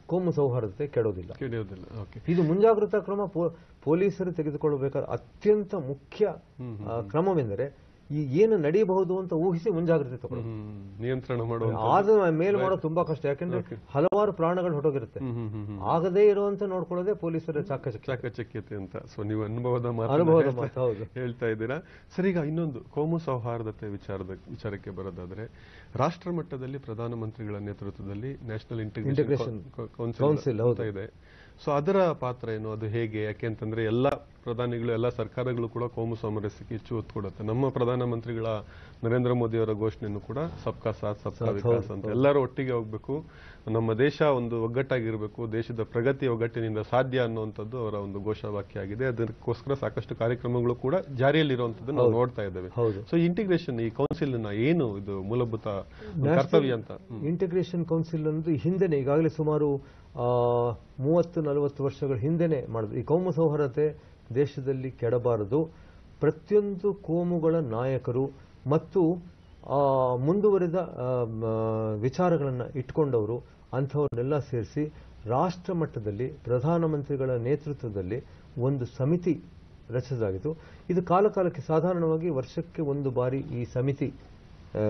ಕೋಮು ಸೌಹಾರ್ದತೆ ಕೆಡೋದಿಲ್ಲ ಕೇಳಿಯೋದಿಲ್ಲ ಓಕೆ ಇದು ಮುಂಜಾಗ್ರತಾ ಕ್ರಮ ಪೊ- ಪೊಲೀಸರು ತೆಗೆದುಕೊಳ್ಳಬೇಕಾದ ಅತ್ಯಂತ ಮುಖ್ಯ ಹ್ಮ್, ಆ, ಕ್ರಮವೆಂದರೆ ಈ ಏನು ನಡೆಯಬಹುದು ಅಂತ ಊಹಿಸಿ ಮುಂಜಾಗ್ರತೆ ತಗೊಳ್ಳೋದು ಹ್ಮ್ ನಿಯಂತ್ರಣ ಮಾಡುವ ಆದ ಮೇಲೆ ಮಾಡೋದು ತುಂಬಾ ಕಷ್ಟ ಯಾಕಂದ್ರೆ ಹಲವಾರು ಪ್ರಾಣಗಳು ಹೊರಟೋಗಿರುತ್ತೆ ಹ್ಮ್ ಹ್ಮ್ ಹ್ಮ್ ಹ್ಮ್ ಆಗದೇ ಇರುವಂತ ನೋಡ್ಕೊಳ್ಳೋದೇ ಪೊಲೀಸರ ಚಾಕಚಕ್ಯ ಚಾಕಚಕ್ಯತೆ ಅಂತ ಸೊ ನೀವು ಅನುಭವದ ಮಾತನ್ನ ಅನುಭವದ ಹೇಳ್ತಾ- ಮಾತು, ಹೌದು. ಹೇಳ್ತಾ ಇದ್ದೀರಾ ಸರ್ ಈಗ ಇನ್ನೊಂದು ಕೋಮು ಸೌಹಾರ್ದತೆ ವಿಚಾರದ ವಿಚಾರಕ್ಕೆ ಬರೋದಾದ್ರೆ ರಾಷ್ಟ್ರ ಮಟ್ಟದಲ್ಲಿ ಪ್ರಧಾನಮಂತ್ರಿಗಳ ನೇತೃತ್ವದಲ್ಲಿ national Integration integration Council, council ಹೌದು. ಅಂತ ಇದೆ ಸೊ ಅದರ ಪಾತ್ರ ಏನು ಅದು ಹೇಗೆ ಯಾಕೆಂತಂದ್ರೆ ಎಲ್ಲ ಪ್ರಧಾನಿಗಳು ಎಲ್ಲ ಸರ್ಕಾರಗಳು ಕೂಡ ಕೋಮು ಸಾಮರಸ್ಯಕ್ಕೆ ಹೆಚ್ಚು ಒತ್ತು ಕೊಡುತ್ತೆ ನಮ್ಮ ಪ್ರಧಾನಮಂತ್ರಿಗಳ ನರೇಂದ್ರ ಮೋದಿ ಅವರ ಘೋಷಣೆಯನ್ನು ಕೂಡ ಸಬ್ಕಾ ಸಾಥ್ ಸಬ್ಕಾ ಸಾಥ್, ವಿಕಾಸ್ ಹೌದು, ಅಂತ ಎಲ್ಲರೂ ಒಟ್ಟಿಗೆ ಹೋಗ್ಬೇಕು ನಮ್ಮ ದೇಶ ಒಂದು ಒಗ್ಗಟ್ಟಾಗಿರಬೇಕು ದೇಶದ ಪ್ರಗತಿ ಒಗ್ಗಟ್ಟಿನಿಂದ ಸಾಧ್ಯ ಅನ್ನುವಂಥದ್ದು ಅವರ ಒಂದು ಘೋಷವಾಕ್ಯ ಆಗಿದೆ ಅದಕ್ಕೋಸ್ಕರ ಸಾಕಷ್ಟು ಕಾರ್ಯಕ್ರಮಗಳು ಕೂಡ ಜಾರಿಯಲ್ಲಿರುವಂತದ್ದು ನಾವು ನೋಡ್ತಾ ಇದ್ದೇವೆ ಹೌದು ಸೊ ಇಂಟಿಗ್ರೇಷನ್ ಈ ಕೌನ್ಸಿಲ್ ನ ಏನು ಇದು ಮೂಲಭೂತ ಕರ್ತವ್ಯ ಅಂತ ಹ್ಮ್. ಇಂಟಿಗ್ರೇಷನ್ ಕೌನ್ಸಿಲ್ ಅನ್ನೋದು ಹಿಂದೆನೆ ಈಗಾಗಲೇ ಸುಮಾರು ಆ, ಮೂವತ್ತು ನಲವತ್ತು ವರ್ಷಗಳ ಹಿಂದೆನೆ ಮಾಡಿದ್ರು ಈ ಕೋಮು ಸೌಹಾರ್ದತೆ ದೇಶದಲ್ಲಿ ಕೆಡಬಾರದು ಪ್ರತಿಯೊಂದು ಕೋಮುಗಳ ನಾಯಕರು ಮತ್ತು ಆ, ಮುಂದುವರಿದ ಆ, ಮ, ವಿಚಾರಗಳನ್ನು ಇಟ್ಕೊಂಡವರು ಅಂಥವ್ರನ್ನೆಲ್ಲ ಸೇರಿಸಿ ರಾಷ್ಟ್ರ ಮಟ್ಟದಲ್ಲಿ ಪ್ರಧಾನಮಂತ್ರಿಗಳ ನೇತೃತ್ವದಲ್ಲಿ ಒಂದು ಸಮಿತಿ ರಚಿಸಲಾಗಿತ್ತು ಇದು ಕಾಲ ಕಾಲಕ್ಕೆ ಸಾಧಾರಣವಾಗಿ ವರ್ಷಕ್ಕೆ ಒಂದು ಬಾರಿ ಈ ಸಮಿತಿ ಆ,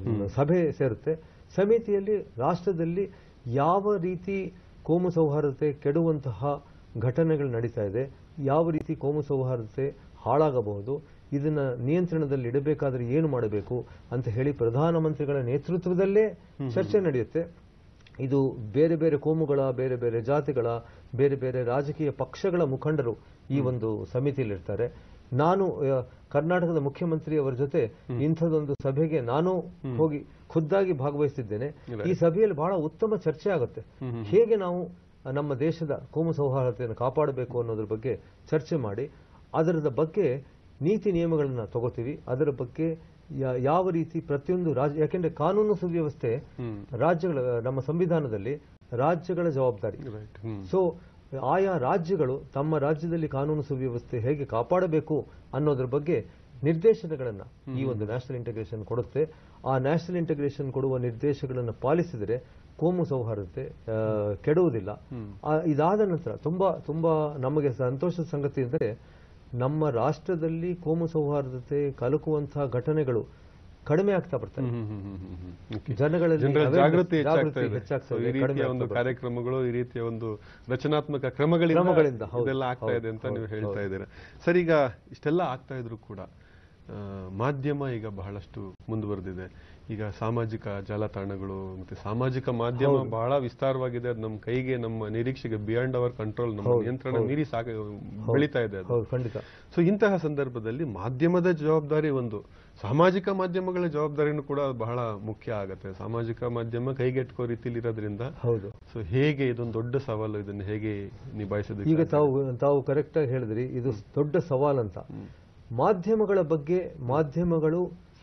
ಸಭೆ ಸೇರುತ್ತೆ ಸಮಿತಿಯಲ್ಲಿ ರಾಷ್ಟ್ರದಲ್ಲಿ ಯಾವ ರೀತಿ ಕೋಮು ಸೌಹಾರ್ದತೆ ಕೆಡುವಂತಹ ಘಟನೆಗಳು ನಡೀತಾ ಇದೆ ಯಾವ ರೀತಿ ಕೋಮು ಸೌಹಾರ್ದತೆ ಹಾಳಾಗಬಹುದು ಇದನ್ನ ನಿಯಂತ್ರಣದಲ್ಲಿ ಇಡಬೇಕಾದ್ರೆ ಏನು ಮಾಡಬೇಕು ಅಂತ ಹೇಳಿ ಪ್ರಧಾನಮಂತ್ರಿಗಳ ನೇತೃತ್ವದಲ್ಲೇ ಚರ್ಚೆ ನಡೆಯುತ್ತೆ ಇದು ಬೇರೆ ಬೇರೆ ಕೋಮುಗಳ ಬೇರೆ ಬೇರೆ ಜಾತಿಗಳ ಬೇರೆ ಬೇರೆ ರಾಜಕೀಯ ಪಕ್ಷಗಳ ಮುಖಂಡರು ಈ ಒಂದು ಸಮಿತಿಯಲ್ಲಿರ್ತಾರೆ ನಾನು ಆ, ಕರ್ನಾಟಕದ ಮುಖ್ಯಮಂತ್ರಿ ಅವರ ಜೊತೆ ಇಂಥದೊಂದು ಸಭೆಗೆ ನಾನು ಹೋಗಿ ಖುದ್ದಾಗಿ ಭಾಗವಹಿಸಿದ್ದೇನೆ ಈ ಸಭೆಯಲ್ಲಿ ಬಹಳ ಉತ್ತಮ ಚರ್ಚೆ ಆಗುತ್ತೆ ಹೇಗೆ ನಾವು ನಮ್ಮ ದೇಶದ ಕೋಮು ಸೌಹಾರ್ದತೆಯನ್ನು ಕಾಪಾಡಬೇಕು ಅನ್ನೋದ್ರ ಬಗ್ಗೆ ಚರ್ಚೆ ಮಾಡಿ ಅದರದ ಬಗ್ಗೆ ನೀತಿ ನಿಯಮಗಳನ್ನ ತಗೋತೀವಿ ಅದರ ಬಗ್ಗೆ ಯಾ- ಯಾವ ರೀತಿ ಪ್ರತಿಯೊಂದು ರಾಜ್ಯ ಯಾಕೆಂದ್ರೆ ಕಾನೂನು ಸುವ್ಯವಸ್ಥೆ ಹ್ಮ್ ರಾಜ್ಯಗಳ ನಮ್ಮ ಸಂವಿಧಾನದಲ್ಲಿ ರಾಜ್ಯಗಳ ಜವಾಬ್ದಾರಿ ರೈಟ್ ಹ್ಮ್ ಸೊ ಆಯಾ ರಾಜ್ಯಗಳು ತಮ್ಮ ರಾಜ್ಯದಲ್ಲಿ ಕಾನೂನು ಸುವ್ಯವಸ್ಥೆ ಹೇಗೆ ಕಾಪಾಡಬೇಕು ಅನ್ನೋದ್ರ ಬಗ್ಗೆ ನಿರ್ದೇಶನಗಳನ್ನ ಈ ಒಂದು ನ್ಯಾಷನಲ್ ಇಂಟಿಗ್ರೇಷನ್ ಕೊಡುತ್ತೆ ಆ ನ್ಯಾಷನಲ್ ಇಂಟಿಗ್ರೇಷನ್ ಕೊಡುವ ನಿರ್ದೇಶಗಳನ್ನು ಪಾಲಿಸಿದರೆ ಕೋಮು ಸೌಹಾರ್ದತೆ ಆ, ಕೆಡುವುದಿಲ್ಲ ಆ, ಇದಾದ ನಂತರ ತುಂಬಾ ತುಂಬಾ ನಮಗೆ ಸಂತೋಷದ ಸಂಗತಿ ಎಂದರೆ ನಮ್ಮ ರಾಷ್ಟ್ರದಲ್ಲಿ ಕೋಮು ಸೌಹಾರ್ದತೆ ಕಲಕುವಂತಹ ಘಟನೆಗಳು ಕಡಿಮೆ ಆಗ್ತಾ ಬರ್ತವೆ ಹ್ಮ್, ಹ್ಮ್, ಹ್ಮ್, ಹ್ಮ್, ಹ್ಮ್. Okay. ಜನಗಳಲ್ಲಿ ಜನರ awareness, ಜಾಗೃತಿ ಹೆಚ್ಚಾಗ್ತಾ ಜಾಗೃತಿ ಇದೆ ಹೆಚ್ಚಾಗ್ತಾ So, ಇದೆ, ಈ ಕಡಿಮೆ ರೀತಿಯ ಆಗ್ತಾ ಒಂದು ಬರ್ತದೆ. ಕಾರ್ಯಕ್ರಮಗಳು ಈ ರೀತಿಯ ಒಂದು ರಚನಾತ್ಮಕ ಕ್ರಮಗಳಿಂದ ಕ್ರಮಗಳಿಂದ, ಹೌದು, ಇದೆಲ್ಲ ಆಗ್ತಾ ಹೌದು, ಇದೆ ಅಂತ ನೀವು ಹೌದು, ಹೇಳ್ತಾ ಇದ್ದೀರಾ ಸರ್ ಈಗ ಇಷ್ಟೆಲ್ಲ ಆಗ್ತಾ ಇದ್ರು ಕೂಡ ಆ, ಮಾಧ್ಯಮ ಈಗ ಬಹಳಷ್ಟು ಮುಂದುವರೆದಿದೆ ಈಗ ಸಾಮಾಜಿಕ ಜಾಲತಾಣಗಳು ಮತ್ತೆ ಸಾಮಾಜಿಕ ಮಾಧ್ಯಮ ಬಹಳ ವಿಸ್ತಾರವಾಗಿದೆ ಅದು ನಮ್ಮ ಕೈಗೆ ನಮ್ಮ ನಿರೀಕ್ಷೆಗೆ ಬಿಯಾಂಡ್ ಅವರ್ ಕಂಟ್ರೋಲ್ ನಮ್ಮ ನಿಯಂತ್ರಣ ಮೀರಿ ಸಾಕ ಬೆಳೀತಾ ಇದೆ ಅದು ಹೌದು ಖಂಡಿತ ಸೊ ಇಂತಹ ಸಂದರ್ಭದಲ್ಲಿ ಮಾಧ್ಯಮದ ಜವಾಬ್ದಾರಿ ಒಂದು ಸಾಮಾಜಿಕ ಮಾಧ್ಯಮಗಳ ಜವಾಬ್ದಾರಿನೂ ಕೂಡ ಬಹಳ ಮುಖ್ಯ ಆಗತ್ತೆ ಸಾಮಾಜಿಕ ಮಾಧ್ಯಮ ಕೈಗೆಟ್ಕೋ ರೀತಿಲಿ ಇರೋದ್ರಿಂದ ಹೌದು ಸೊ ಹೇಗೆ ಇದೊಂದು ದೊಡ್ಡ ಸವಾಲು ಇದನ್ನು ಹೇಗೆ ನಿಭಾಯಿಸೋದಕ್ಕೆ ಈಗ ತಾವು ತಾವು ಕರೆಕ್ಟ್ ಆಗಿ ಹೇಳಿದ್ರಿ ಇದು ದೊಡ್ಡ ಸವಾಲಂತ ಮಾಧ್ಯಮಗಳ ಬಗ್ಗೆ ಮಾಧ್ಯಮಗಳು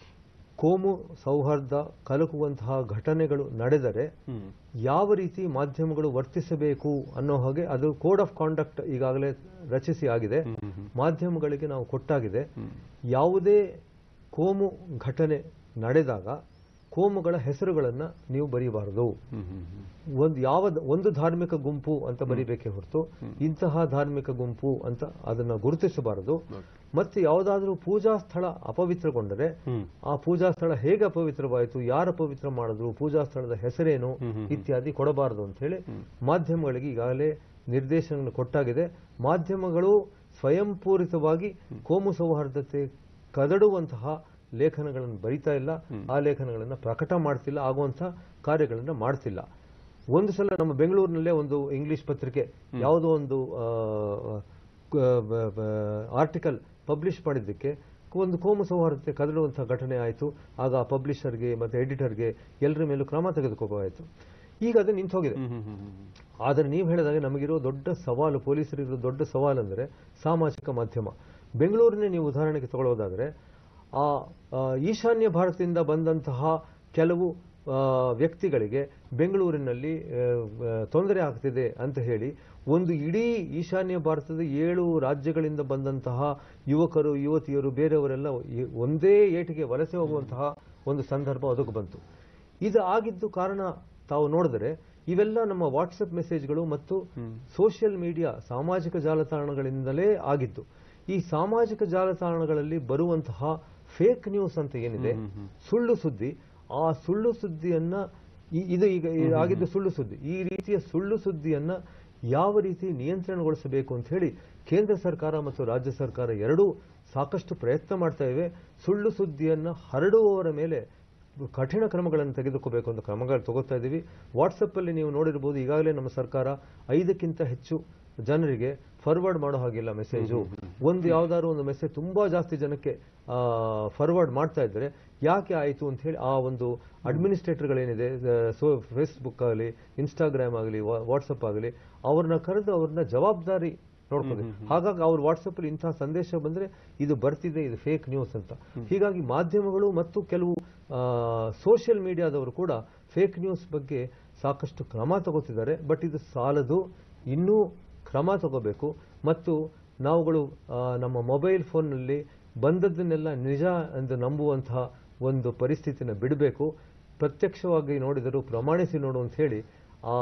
ಕೋಮು ಸೌಹಾರ್ದ ಕಲಕುವಂತಹ ಘಟನೆಗಳು ನಡೆದರೆ ಹ್ಮ್ ಯಾವ ರೀತಿ ಮಾಧ್ಯಮಗಳು ವರ್ತಿಸಬೇಕು ಅನ್ನೋ ಹಾಗೆ ಅದು ಕೋಡ್ ಆಫ್ ಕಾಂಡಕ್ಟ್ ಈಗಾಗಲೇ ರಚಿಸಿ ಆಗಿದೆ ಹ್ಮ್, ಹ್ಮ್, ಹ್ಮ್. ಮಾಧ್ಯಮಗಳಿಗೆ ನಾವು ಕೊಟ್ಟಾಗಿದೆ ಹ್ಮ್. ಯಾವುದೇ ಕೋಮು ಘಟನೆ ನಡೆದಾಗ ಕೋಮುಗಳ ಹೆಸರುಗಳನ್ನ ನೀವು ಬರೀಬಾರದು ಹ್ಮ್, ಹ್ಮ್, ಹ್ಮ್. ಒಂದು ಯಾವ ಒಂದು ಧಾರ್ಮಿಕ ಗುಂಪು ಅಂತ ಬರಿಬೇಕೇ ಹೊರತು ಇಂತಹ ಧಾರ್ಮಿಕ ಗುಂಪು ಅಂತ ಅದನ್ನ ಗುರುತಿಸಬಾರದು ಮತ್ತೆ ಯಾವುದಾದ್ರೂ ಪೂಜಾ ಸ್ಥಳ ಅಪವಿತ್ರಗೊಂಡರೆ ಹ್ಮ್. ಆ ಪೂಜಾ ಸ್ಥಳ ಹೇಗೆ ಅಪವಿತ್ರವಾಯಿತು ಯಾರು ಅಪವಿತ್ರ ಮಾಡಿದ್ರು ಪೂಜಾ ಸ್ಥಳದ ಹೆಸರೇನು ಇತ್ಯಾದಿ ಕೊಡಬಾರದು ಅಂತ ಹೇಳಿ ಮಾಧ್ಯಮಗಳಿಗೆ ಈಗಾಗಲೇ ನಿರ್ದೇಶನ ಕೊಟ್ಟಾಗಿದೆ ಮಾಧ್ಯಮಗಳು ಸ್ವಯಂಪೂರಿತವಾಗಿ ಕೋಮು ಸೌಹಾರ್ದತೆ ಕದಡುವಂತಹ ಲೇಖನಗಳನ್ನು ಬರಿತಾ ಇಲ್ಲ ಆ ಲೇಖನಗಳನ್ನು ಪ್ರಕಟ ಮಾಡ್ತಿಲ್ಲ ಆಗುವಂತಹ ಕಾರ್ಯಗಳನ್ನ ಮಾಡ್ತಿಲ್ಲ ಒಂದು ಸಲ ನಮ್ಮ ಬೆಂಗಳೂರಿನಲ್ಲೇ ಒಂದು ಇಂಗ್ಲಿಷ್ ಪತ್ರಿಕೆ ಯಾವುದೋ ಒಂದು ಆರ್ಟಿಕಲ್ ಪಬ್ಲಿಷ್ ಮಾಡಿದ್ದಕ್ಕೆ ಒಂದು ಕೋಮು ಸೌಹಾರ್ದತೆ ಕದಡುವಂತಹ ಘಟನೆ ಆಯಿತು ಆಗ ಆ ಪಬ್ಲಿಷರ್ಗೆ ಮತ್ತೆ ಎಡಿಟರ್ಗೆ ಎಲ್ಲರ ಮೇಲೂ ಕ್ರಮ ತೆಗೆದುಕೋಬೇಕಾಯಿತು ಈಗ ಅದು ನಿಂತು ಹೋಗಿದೆ ಹ್ಮ್, ಹ್ಮ್, ಹ್ಮ್, ಹ್ಮ್. ಆದರೆ ನೀವು ಹೇಳಿದಾಗ ನಮಗಿರೋ ದೊಡ್ಡ ಸವಾಲು ಪೊಲೀಸರಿರೋ ದೊಡ್ಡ ಸವಾಲು ಅಂದರೆ ಸಾಮಾಜಿಕ ಮಾಧ್ಯಮ ಬೆಂಗಳೂರಿನ ನೀವು ಉದಾಹರಣೆಗೆ ತಗೊಳ್ಳೋದಾದರೆ ಆ ಆ, ಈಶಾನ್ಯ ಭಾರತದಿಂದ ಬಂದಂತಹ ಕೆಲವು ಆ, ವ್ಯಕ್ತಿಗಳಿಗೆ ಬೆಂಗಳೂರಿನಲ್ಲಿ ಆ, ಆ, ತೊಂದರೆ ಆಗ್ತಿದೆ ಅಂತ ಹೇಳಿ ಒಂದು ಇಡೀ ಈಶಾನ್ಯ ಭಾರತದ ಏಳು ರಾಜ್ಯಗಳಿಂದ ಬಂದಂತಹ ಯುವಕರು ಯುವತಿಯರು ಬೇರೆಯವರೆಲ್ಲ ಈ- ಒಂದೇ ಏಟಿಗೆ ವಲಸೆ ಹೋಗುವಂತಹ ಒಂದು ಸಂದರ್ಭ ಒದಗಿ ಬಂತು ಇದು ಆಗಿದ್ದು ಕಾರಣ ತಾವು ನೋಡಿದರೆ ಇವೆಲ್ಲ ನಮ್ಮ ವಾಟ್ಸಪ್ ಮೆಸೇಜ್ಗಳು ಮತ್ತು ಸೋಷಿಯಲ್ ಮೀಡಿಯಾ ಸಾಮಾಜಿಕ ಜಾಲತಾಣಗಳಿಂದಲೇ ಆಗಿದ್ದು ಈ ಸಾಮಾಜಿಕ ಜಾಲತಾಣಗಳಲ್ಲಿ ಬರುವಂತಹ ಫೇಕ್ ನ್ಯೂಸ್ ಅಂತ ಏನಿದೆ ಸುಳ್ಳು ಸುದ್ದಿ ಆ ಸುಳ್ಳು ಸುದ್ದಿಯನ್ನ ಈ- ಇದು ಈಗ ಈ ಆಗಿದ್ದು ಸುಳ್ಳು ಸುದ್ದಿ ಈ ರೀತಿಯ ಸುಳ್ಳು ಸುದ್ದಿಯನ್ನ ಯಾವ ರೀತಿ ನಿಯಂತ್ರಣಗೊಳಿಸಬೇಕು ಅಂತ ಹೇಳಿ ಕೇಂದ್ರ ಸರ್ಕಾರ ಮತ್ತು ರಾಜ್ಯ ಸರ್ಕಾರ ಎರಡೂ ಸಾಕಷ್ಟು ಪ್ರಯತ್ನ ಮಾಡ್ತಾ ಇವೆ ಸುಳ್ಳು ಸುದ್ದಿಯನ್ನ ಹರಡುವವರ ಮೇಲೆ ಕಠಿಣ ಕ್ರಮಗಳನ್ನು ತೆಗೆದುಕೋಬೇಕು ಅಂತ ಕ್ರಮಗಳು ತಗೋತಾ ಇದ್ದೀವಿ ವಾಟ್ಸಪ್ ಅಲ್ಲಿ ನೀವು ನೋಡಿರ್ಬೋದು ಈಗಾಗಲೇ ನಮ್ಮ ಸರ್ಕಾರ ಐದಕ್ಕಿಂತ ಹೆಚ್ಚು ಜನರಿಗೆ ಫಾರ್ವರ್ಡ್ ಮಾಡೋ ಹಾಗಿಲ್ಲ ಮೆಸೇಜು ಒಂದು ಯಾವ್ದಾದ್ರು ಒಂದು ಮೆಸೇಜ್ ತುಂಬಾ ಜಾಸ್ತಿ ಜನಕ್ಕೆ ಫಾರ್ವರ್ಡ್ ಮಾಡ್ತಾ ಇದ್ದಾರೆ ಯಾಕೆ ಆಯಿತು ಅಂತ ಹೇಳಿ ಆ ಒಂದು ಅಡ್ಮಿನಿಸ್ಟ್ರೇಟರ್ಗಳೇನಿದೆ ಸೊ ಫೇಸ್ಬುಕ್ ಆಗಲಿ ಇನ್ಸ್ಟಾಗ್ರಾಮ್ ಆಗಲಿ ವಾಟ್ಸಪ್ ಆಗಲಿ ಅವ್ರನ್ನ ಕರೆದು ಅವ್ರನ್ನ ಜವಾಬ್ದಾರಿ ನೋಡ್ಕೋಬೇಕು ಹಾಗಾಗಿ ಅವ್ರ ವಾಟ್ಸಪ್ ಅಲ್ಲಿ ಇಂತಹ ಸಂದೇಶ ಬಂದ್ರೆ ಇದು ಬರ್ತಿದೆ ಇದು ಫೇಕ್ ನ್ಯೂಸ್ ಅಂತ ಹೀಗಾಗಿ ಮಾಧ್ಯಮಗಳು ಮತ್ತು ಕೆಲವು ಸೋಷಿಯಲ್ ಮೀಡಿಯಾದವರು ಕೂಡ ಫೇಕ್ ನ್ಯೂಸ್ ಬಗ್ಗೆ ಸಾಕಷ್ಟು ಕ್ರಮ ತಗೋತಿದ್ದಾರೆ ಬಟ್ ಇದು ಸಾಲದು ಇನ್ನೂ ಕ್ರಮ ತಗೋಬೇಕು ಮತ್ತು ನಾವುಗಳು ಆ, ನಮ್ಮ ಮೊಬೈಲ್ ಫೋನ್ನಲ್ಲಿ ಬಂದದ್ದನ್ನೆಲ್ಲ ನಿಜ ಎಂದು ನಂಬುವಂತಹ ಒಂದು ಪರಿಸ್ಥಿತಿನ ಬಿಡಬೇಕು ಪ್ರತ್ಯಕ್ಷವಾಗಿ ನೋಡಿದರೂ ಪ್ರಮಾಣಿಸಿ ನೋಡು ಅಂತ ಹೇಳಿ ಆ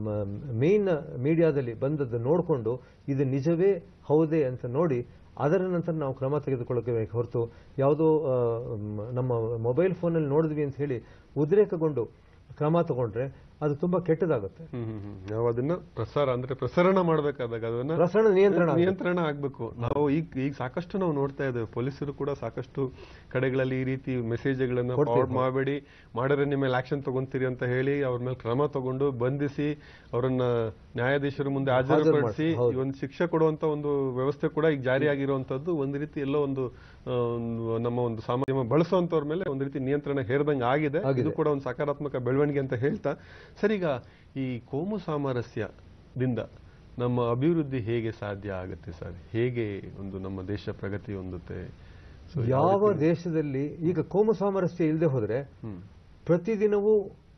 ಮೇನ್ ಮೀಡಿಯಾದಲ್ಲಿ ಬಂದದ್ದು ನೋಡಿಕೊಂಡು ಇದು ನಿಜವೇ ಹೌದೇ ಅಂತ ನೋಡಿ ಅದರ ನಂತರ ನಾವು ಕ್ರಮ ತೆಗೆದುಕೊಳ್ಳಬೇಕು ಹೊರತು ಯಾವುದೋ ಆ, ಮ್, ನಮ್ಮ ಮೊಬೈಲ್ ಫೋನಲ್ಲಿ ನೋಡಿದ್ವಿ ಅಂತ ಹೇಳಿ ಉದ್ರೇಕಗೊಂಡು ಕ್ರಮ ತಗೊಂಡ್ರೆ ಅದು ತುಂಬಾ ಕೆಟ್ಟದಾಗುತ್ತೆ ಹ್ಮ್ ಹ್ಮ್ ಹ್ಮ್. ನಾವು ಅದನ್ನ ಪ್ರಸಾರ ಅಂದ್ರೆ ಪ್ರಸರಣ ಮಾಡ್ಬೇಕಾದಾಗ ಅದನ್ನ ಪ್ರಸರಣ ನಿಯಂತ್ರಣ ಆಗುತ್ತೆ. ನಿಯಂತ್ರಣ ಆಗ್ಬೇಕು ನಾವು ಈಗ ಈಗ ಸಾಕಷ್ಟು ನಾವು ನೋಡ್ತಾ ಇದ್ದೇವೆ ಪೊಲೀಸರು ಕೂಡ ಸಾಕಷ್ಟು ಕಡೆಗಳಲ್ಲಿ ಈ ರೀತಿ ಮೆಸೇಜ್ಗಳನ್ನ ಫಾರ್ವರ್ಡ್ ಮಾಡಬೇಡಿ ಮಾಡಿದ್ರೆ ನಿಮ್ಮ ಮೇಲೆ ಆಕ್ಷನ್ ತಗೊಂತೀರಿ ಅಂತ ಹೇಳಿ ಅವ್ರ ಮೇಲೆ ಕ್ರಮ ತಗೊಂಡು ಬಂಧಿಸಿ ಅವರನ್ನ ನ್ಯಾಯಾಧೀಶರ ಮುಂದೆ ಹಾಜರುಪಡಿಸಿ ಹೌದು. ಈ ಒಂದು ಶಿಕ್ಷೆ ಕೊಡುವಂತ ಒಂದು ವ್ಯವಸ್ಥೆ ಕೂಡ ಈಗ ಜಾರಿಯಾಗಿರುವಂತದ್ದು ಒಂದು ರೀತಿ ಎಲ್ಲೋ ಒಂದು ಆ, ಒಂದು ನಮ್ಮ ಒಂದು ಸಾಮಾನ್ಯ ಬಳಸುವಂತವ್ರ ಮೇಲೆ ಒಂದು ರೀತಿ ನಿಯಂತ್ರಣ ಹೇರ್ದಂಗೆ ಆಗಿದೆ ಇದು ಕೂಡ ಒಂದು ಸಕಾರಾತ್ಮಕ ಬೆಳವಣಿಗೆ ಅಂತ ಹೇಳ್ತಾ ಸರ್ ಈಗ ಈ ಕೋಮು ಸಾಮರಸ್ಯದಿಂದ ನಮ್ಮ ಅಭಿವೃದ್ಧಿ ಹೇಗೆ ಸಾಧ್ಯ ಆಗುತ್ತೆ ಸರ್ ಹೇಗೆ ಒಂದು ನಮ್ಮ ದೇಶ ಪ್ರಗತಿ ಹೊಂದುತ್ತೆ So, ಯಾವ ದೇಶದಲ್ಲಿ ಈಗ ಕೋಮು ಸಾಮರಸ್ಯ ಇಲ್ಲದೆ ಹೋದ್ರೆ ಹ್ಮ್ ಪ್ರತಿದಿನವೂ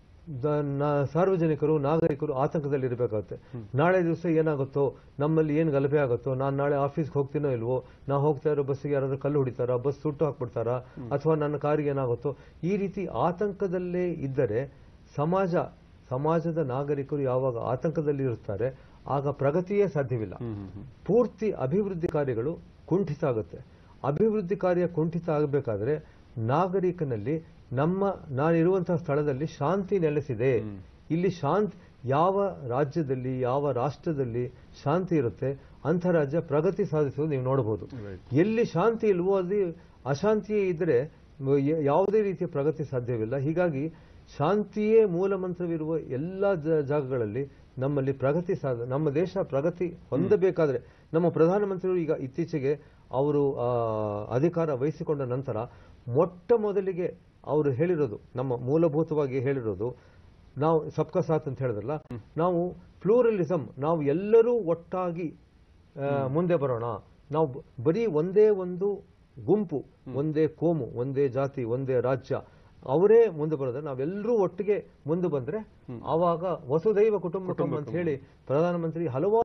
ದ- ನ- ಸಾರ್ವಜನಿಕರು ನಾಗರಿಕರು ಆತಂಕದಲ್ಲಿ ಇರಬೇಕಾಗುತ್ತೆ ನಾಳೆ ದಿವಸ ಏನಾಗುತ್ತೋ ನಮ್ಮಲ್ಲಿ ಏನು ಗಲಭೆ ಆಗುತ್ತೋ ನಾನು ನಾಳೆ ಆಫೀಸ್ಗೆ ಹೋಗ್ತೀನೋ ಇಲ್ವೋ ನಾ ಹೋಗ್ತಾ ಇರೋ ಬಸ್ಸಿಗೆ ಯಾರಾದ್ರೂ ಕಲ್ಲು ಹೊಡಿತಾರಾ ಬಸ್ ಸುಟ್ಟು ಹಾಕ್ಬಿಡ್ತಾರಾ ಅಥವಾ ನನ್ನ ಕಾರಿಗೆ ಏನಾಗುತ್ತೋ ಈ ರೀತಿ ಆತಂಕದಲ್ಲೇ ಇದ್ದರೆ ಸಮಾಜ ಸಮಾಜದ ನಾಗರಿಕರು ಯಾವಾಗ ಆತಂಕದಲ್ಲಿ ಇರುತ್ತಾರೆ ಆಗ ಪ್ರಗತಿಯೇ ಸಾಧ್ಯವಿಲ್ಲ ಹ್ಮ್ ಹ್ಮ್ ಹ್ಮ್ ಪೂರ್ತಿ ಅಭಿವೃದ್ಧಿ ಕಾರ್ಯಗಳು ಕುಂಠಿತ ಆಗುತ್ತೆ ಅಭಿವೃದ್ಧಿ ಕಾರ್ಯ ಕುಂಠಿತ ಆಗಬೇಕಾದ್ರೆ ನಾಗರಿಕನಲ್ಲಿ ನಮ್ಮ ನಾನಿರುವಂತಹ ಸ್ಥಳದಲ್ಲಿ ಶಾಂತಿ ನೆಲೆಸಿದೆ ಇಲ್ಲಿ ಶಾಂತಿ ಯಾವ ರಾಜ್ಯದಲ್ಲಿ ಯಾವ ರಾಷ್ಟ್ರದಲ್ಲಿ ಶಾಂತಿ ಇರುತ್ತೆ ಅಂಥ ರಾಜ್ಯ ಪ್ರಗತಿ ಸಾಧಿಸುವುದು ನೀವು ನೋಡಬಹುದು Right. ಎಲ್ಲಿ ಶಾಂತಿ ಇಲ್ವೋ ಅಲ್ಲಿ ಅಶಾಂತಿಯೇ ಇದ್ರೆ ಮ- ಯ- ಯಾವುದೇ ರೀತಿಯ ಪ್ರಗತಿ ಸಾಧ್ಯವಿಲ್ಲ ಹೀಗಾಗಿ ಶಾಂತಿಯೇ ಮೂಲ ಮಂತ್ರವಿರುವ ಎಲ್ಲ ಜ- ಜಾಗಗಳಲ್ಲಿ ನಮ್ಮಲ್ಲಿ ಪ್ರಗತಿ ಸಾಧ ನಮ್ಮ ದೇಶ ಪ್ರಗತಿ ಹೊಂದಬೇಕಾದ್ರೆ ನಮ್ಮ ಪ್ರಧಾನಮಂತ್ರಿಗಳು ಈಗ ಇತ್ತೀಚೆಗೆ ಅವರು ಆ, ಅಧಿಕಾರ ವಹಿಸಿಕೊಂಡ ನಂತರ ಮೊಟ್ಟ ಮೊದಲಿಗೆ ಅವರು ಹೇಳಿರೋದು ನಮ್ಮ ಮೂಲಭೂತವಾಗಿ ಹೇಳಿರೋದು ನಾವು ಸಬ್ಕಾ ಸಾಥ್ ಅಂತ ಹೇಳಿದ್ರಲ್ಲ ನಾವು ಪ್ಲೂರಲಿಸಮ್ ನಾವು ಎಲ್ಲರೂ ಒಟ್ಟಾಗಿ ಆ, ಮುಂದೆ ಬರೋಣ ನಾವು ಬ- ಬರೀ ಒಂದೇ ಒಂದು ಗುಂಪು ಒಂದೇ ಕೋಮು ಒಂದೇ ಜಾತಿ ಒಂದೇ ರಾಜ್ಯ ಅವರೇ ಮುಂದೆ ಬರೋದ್ರೆ ನಾವೆಲ್ಲರೂ ಒಟ್ಟಿಗೆ ಮುಂದೆ ಬಂದ್ರೆ ಆವಾಗ ವಸುದೈವ ಕುಟುಂಬಕಂ ಅಂತ ಹೇಳಿ ಪ್ರಧಾನಮಂತ್ರಿ ಹಲವಾರು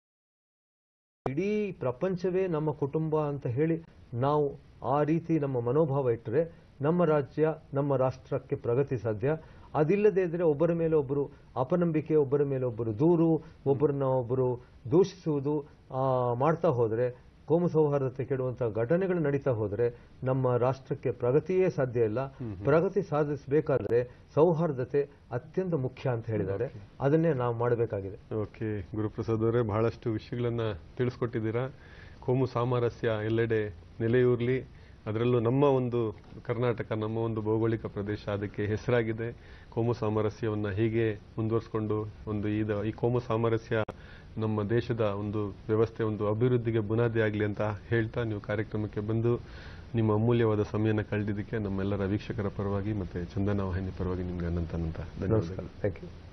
ಇಡೀ ಪ್ರಪಂಚವೇ ನಮ್ಮ ಕುಟುಂಬ ಅಂತ ಹೇಳಿ ನಾವು ಆ ರೀತಿ ನಮ್ಮ ಮನೋಭಾವ ಇಟ್ಟರೆ ನಮ್ಮ ರಾಜ್ಯ ನಮ್ಮ ರಾಷ್ಟ್ರಕ್ಕೆ ಪ್ರಗತಿ ಸಾಧ್ಯ ಅದಿಲ್ಲದೆ ಇದ್ರೆ ಒಬ್ಬರ ಮೇಲೆ ಒಬ್ಬರು ಅಪನಂಬಿಕೆ ಒಬ್ಬರ ಮೇಲೆ ಒಬ್ಬರು ದೂರು ಒಬ್ಬರನ್ನ ಒಬ್ಬರು ದೂಷಿಸುವುದು ಆ, ಮಾಡ್ತಾ ಹೋದ್ರೆ ಕೋಮು ಸೌಹಾರ್ದತೆ ಕೆಡುವಂತಹ ಘಟನೆಗಳು ನಡೀತಾ ಹೋದ್ರೆ ನಮ್ಮ ರಾಷ್ಟ್ರಕ್ಕೆ ಪ್ರಗತಿಯೇ ಸಾಧ್ಯ ಇಲ್ಲ ಪ್ರಗತಿ ಸಾಧಿಸಬೇಕಾದ್ರೆ ಸೌಹಾರ್ದತೆ ಅತ್ಯಂತ ಮುಖ್ಯ ಅಂತ ಹೇಳಿದ್ದಾರೆ ಅದನ್ನೇ ನಾವು ಮಾಡಬೇಕಾಗಿದೆ ಓಕೆ ಗುರುಪ್ರಸಾದ್ ಅವರೇ ಬಹಳಷ್ಟು ವಿಷಯಗಳನ್ನ ತಿಳಿಸ್ಕೊಟ್ಟಿದ್ದೀರಾ ಕೋಮು ಸಾಮರಸ್ಯ ಎಲ್ಲೆಡೆ ನೆಲೆಯೂರ್ಲಿ ಅದರಲ್ಲೂ ನಮ್ಮ ಒಂದು ಕರ್ನಾಟಕ ನಮ್ಮ ಒಂದು ಭೌಗೋಳಿಕ ಪ್ರದೇಶ ಅದಕ್ಕೆ ಹೆಸರಾಗಿದೆ ಕೋಮು ಸಾಮರಸ್ಯವನ್ನ ಹೀಗೆ ಮುಂದುವರಿಸ್ಕೊಂಡು ಒಂದು ಈದ ಈ ಕೋಮು ಸಾಮರಸ್ಯ ನಮ್ಮ ದೇಶದ ಒಂದು ವ್ಯವಸ್ಥೆ ಒಂದು ಅಭಿವೃದ್ಧಿಗೆ ಬುನಾದಿ ಆಗಲಿ ಅಂತ ಹೇಳ್ತಾ ನೀವು ಕಾರ್ಯಕ್ರಮಕ್ಕೆ ಬಂದು ನಿಮ್ಮ ಅಮೂಲ್ಯವಾದ ಸಮಯನ ಕಳೆದಿದ್ದಕ್ಕೆ ನಮ್ಮೆಲ್ಲರ ವೀಕ್ಷಕರ ಪರವಾಗಿ ಮತ್ತೆ ಚಂದನ ವಾಹಿನಿ ಪರವಾಗಿ ನಿಮ್ಗೆ ಅನಂತ ಅನಂತ ಧನ್ಯವಾದಗಳು ನಮಸ್ಕಾರ ಥ್ಯಾಂಕ್ ಯು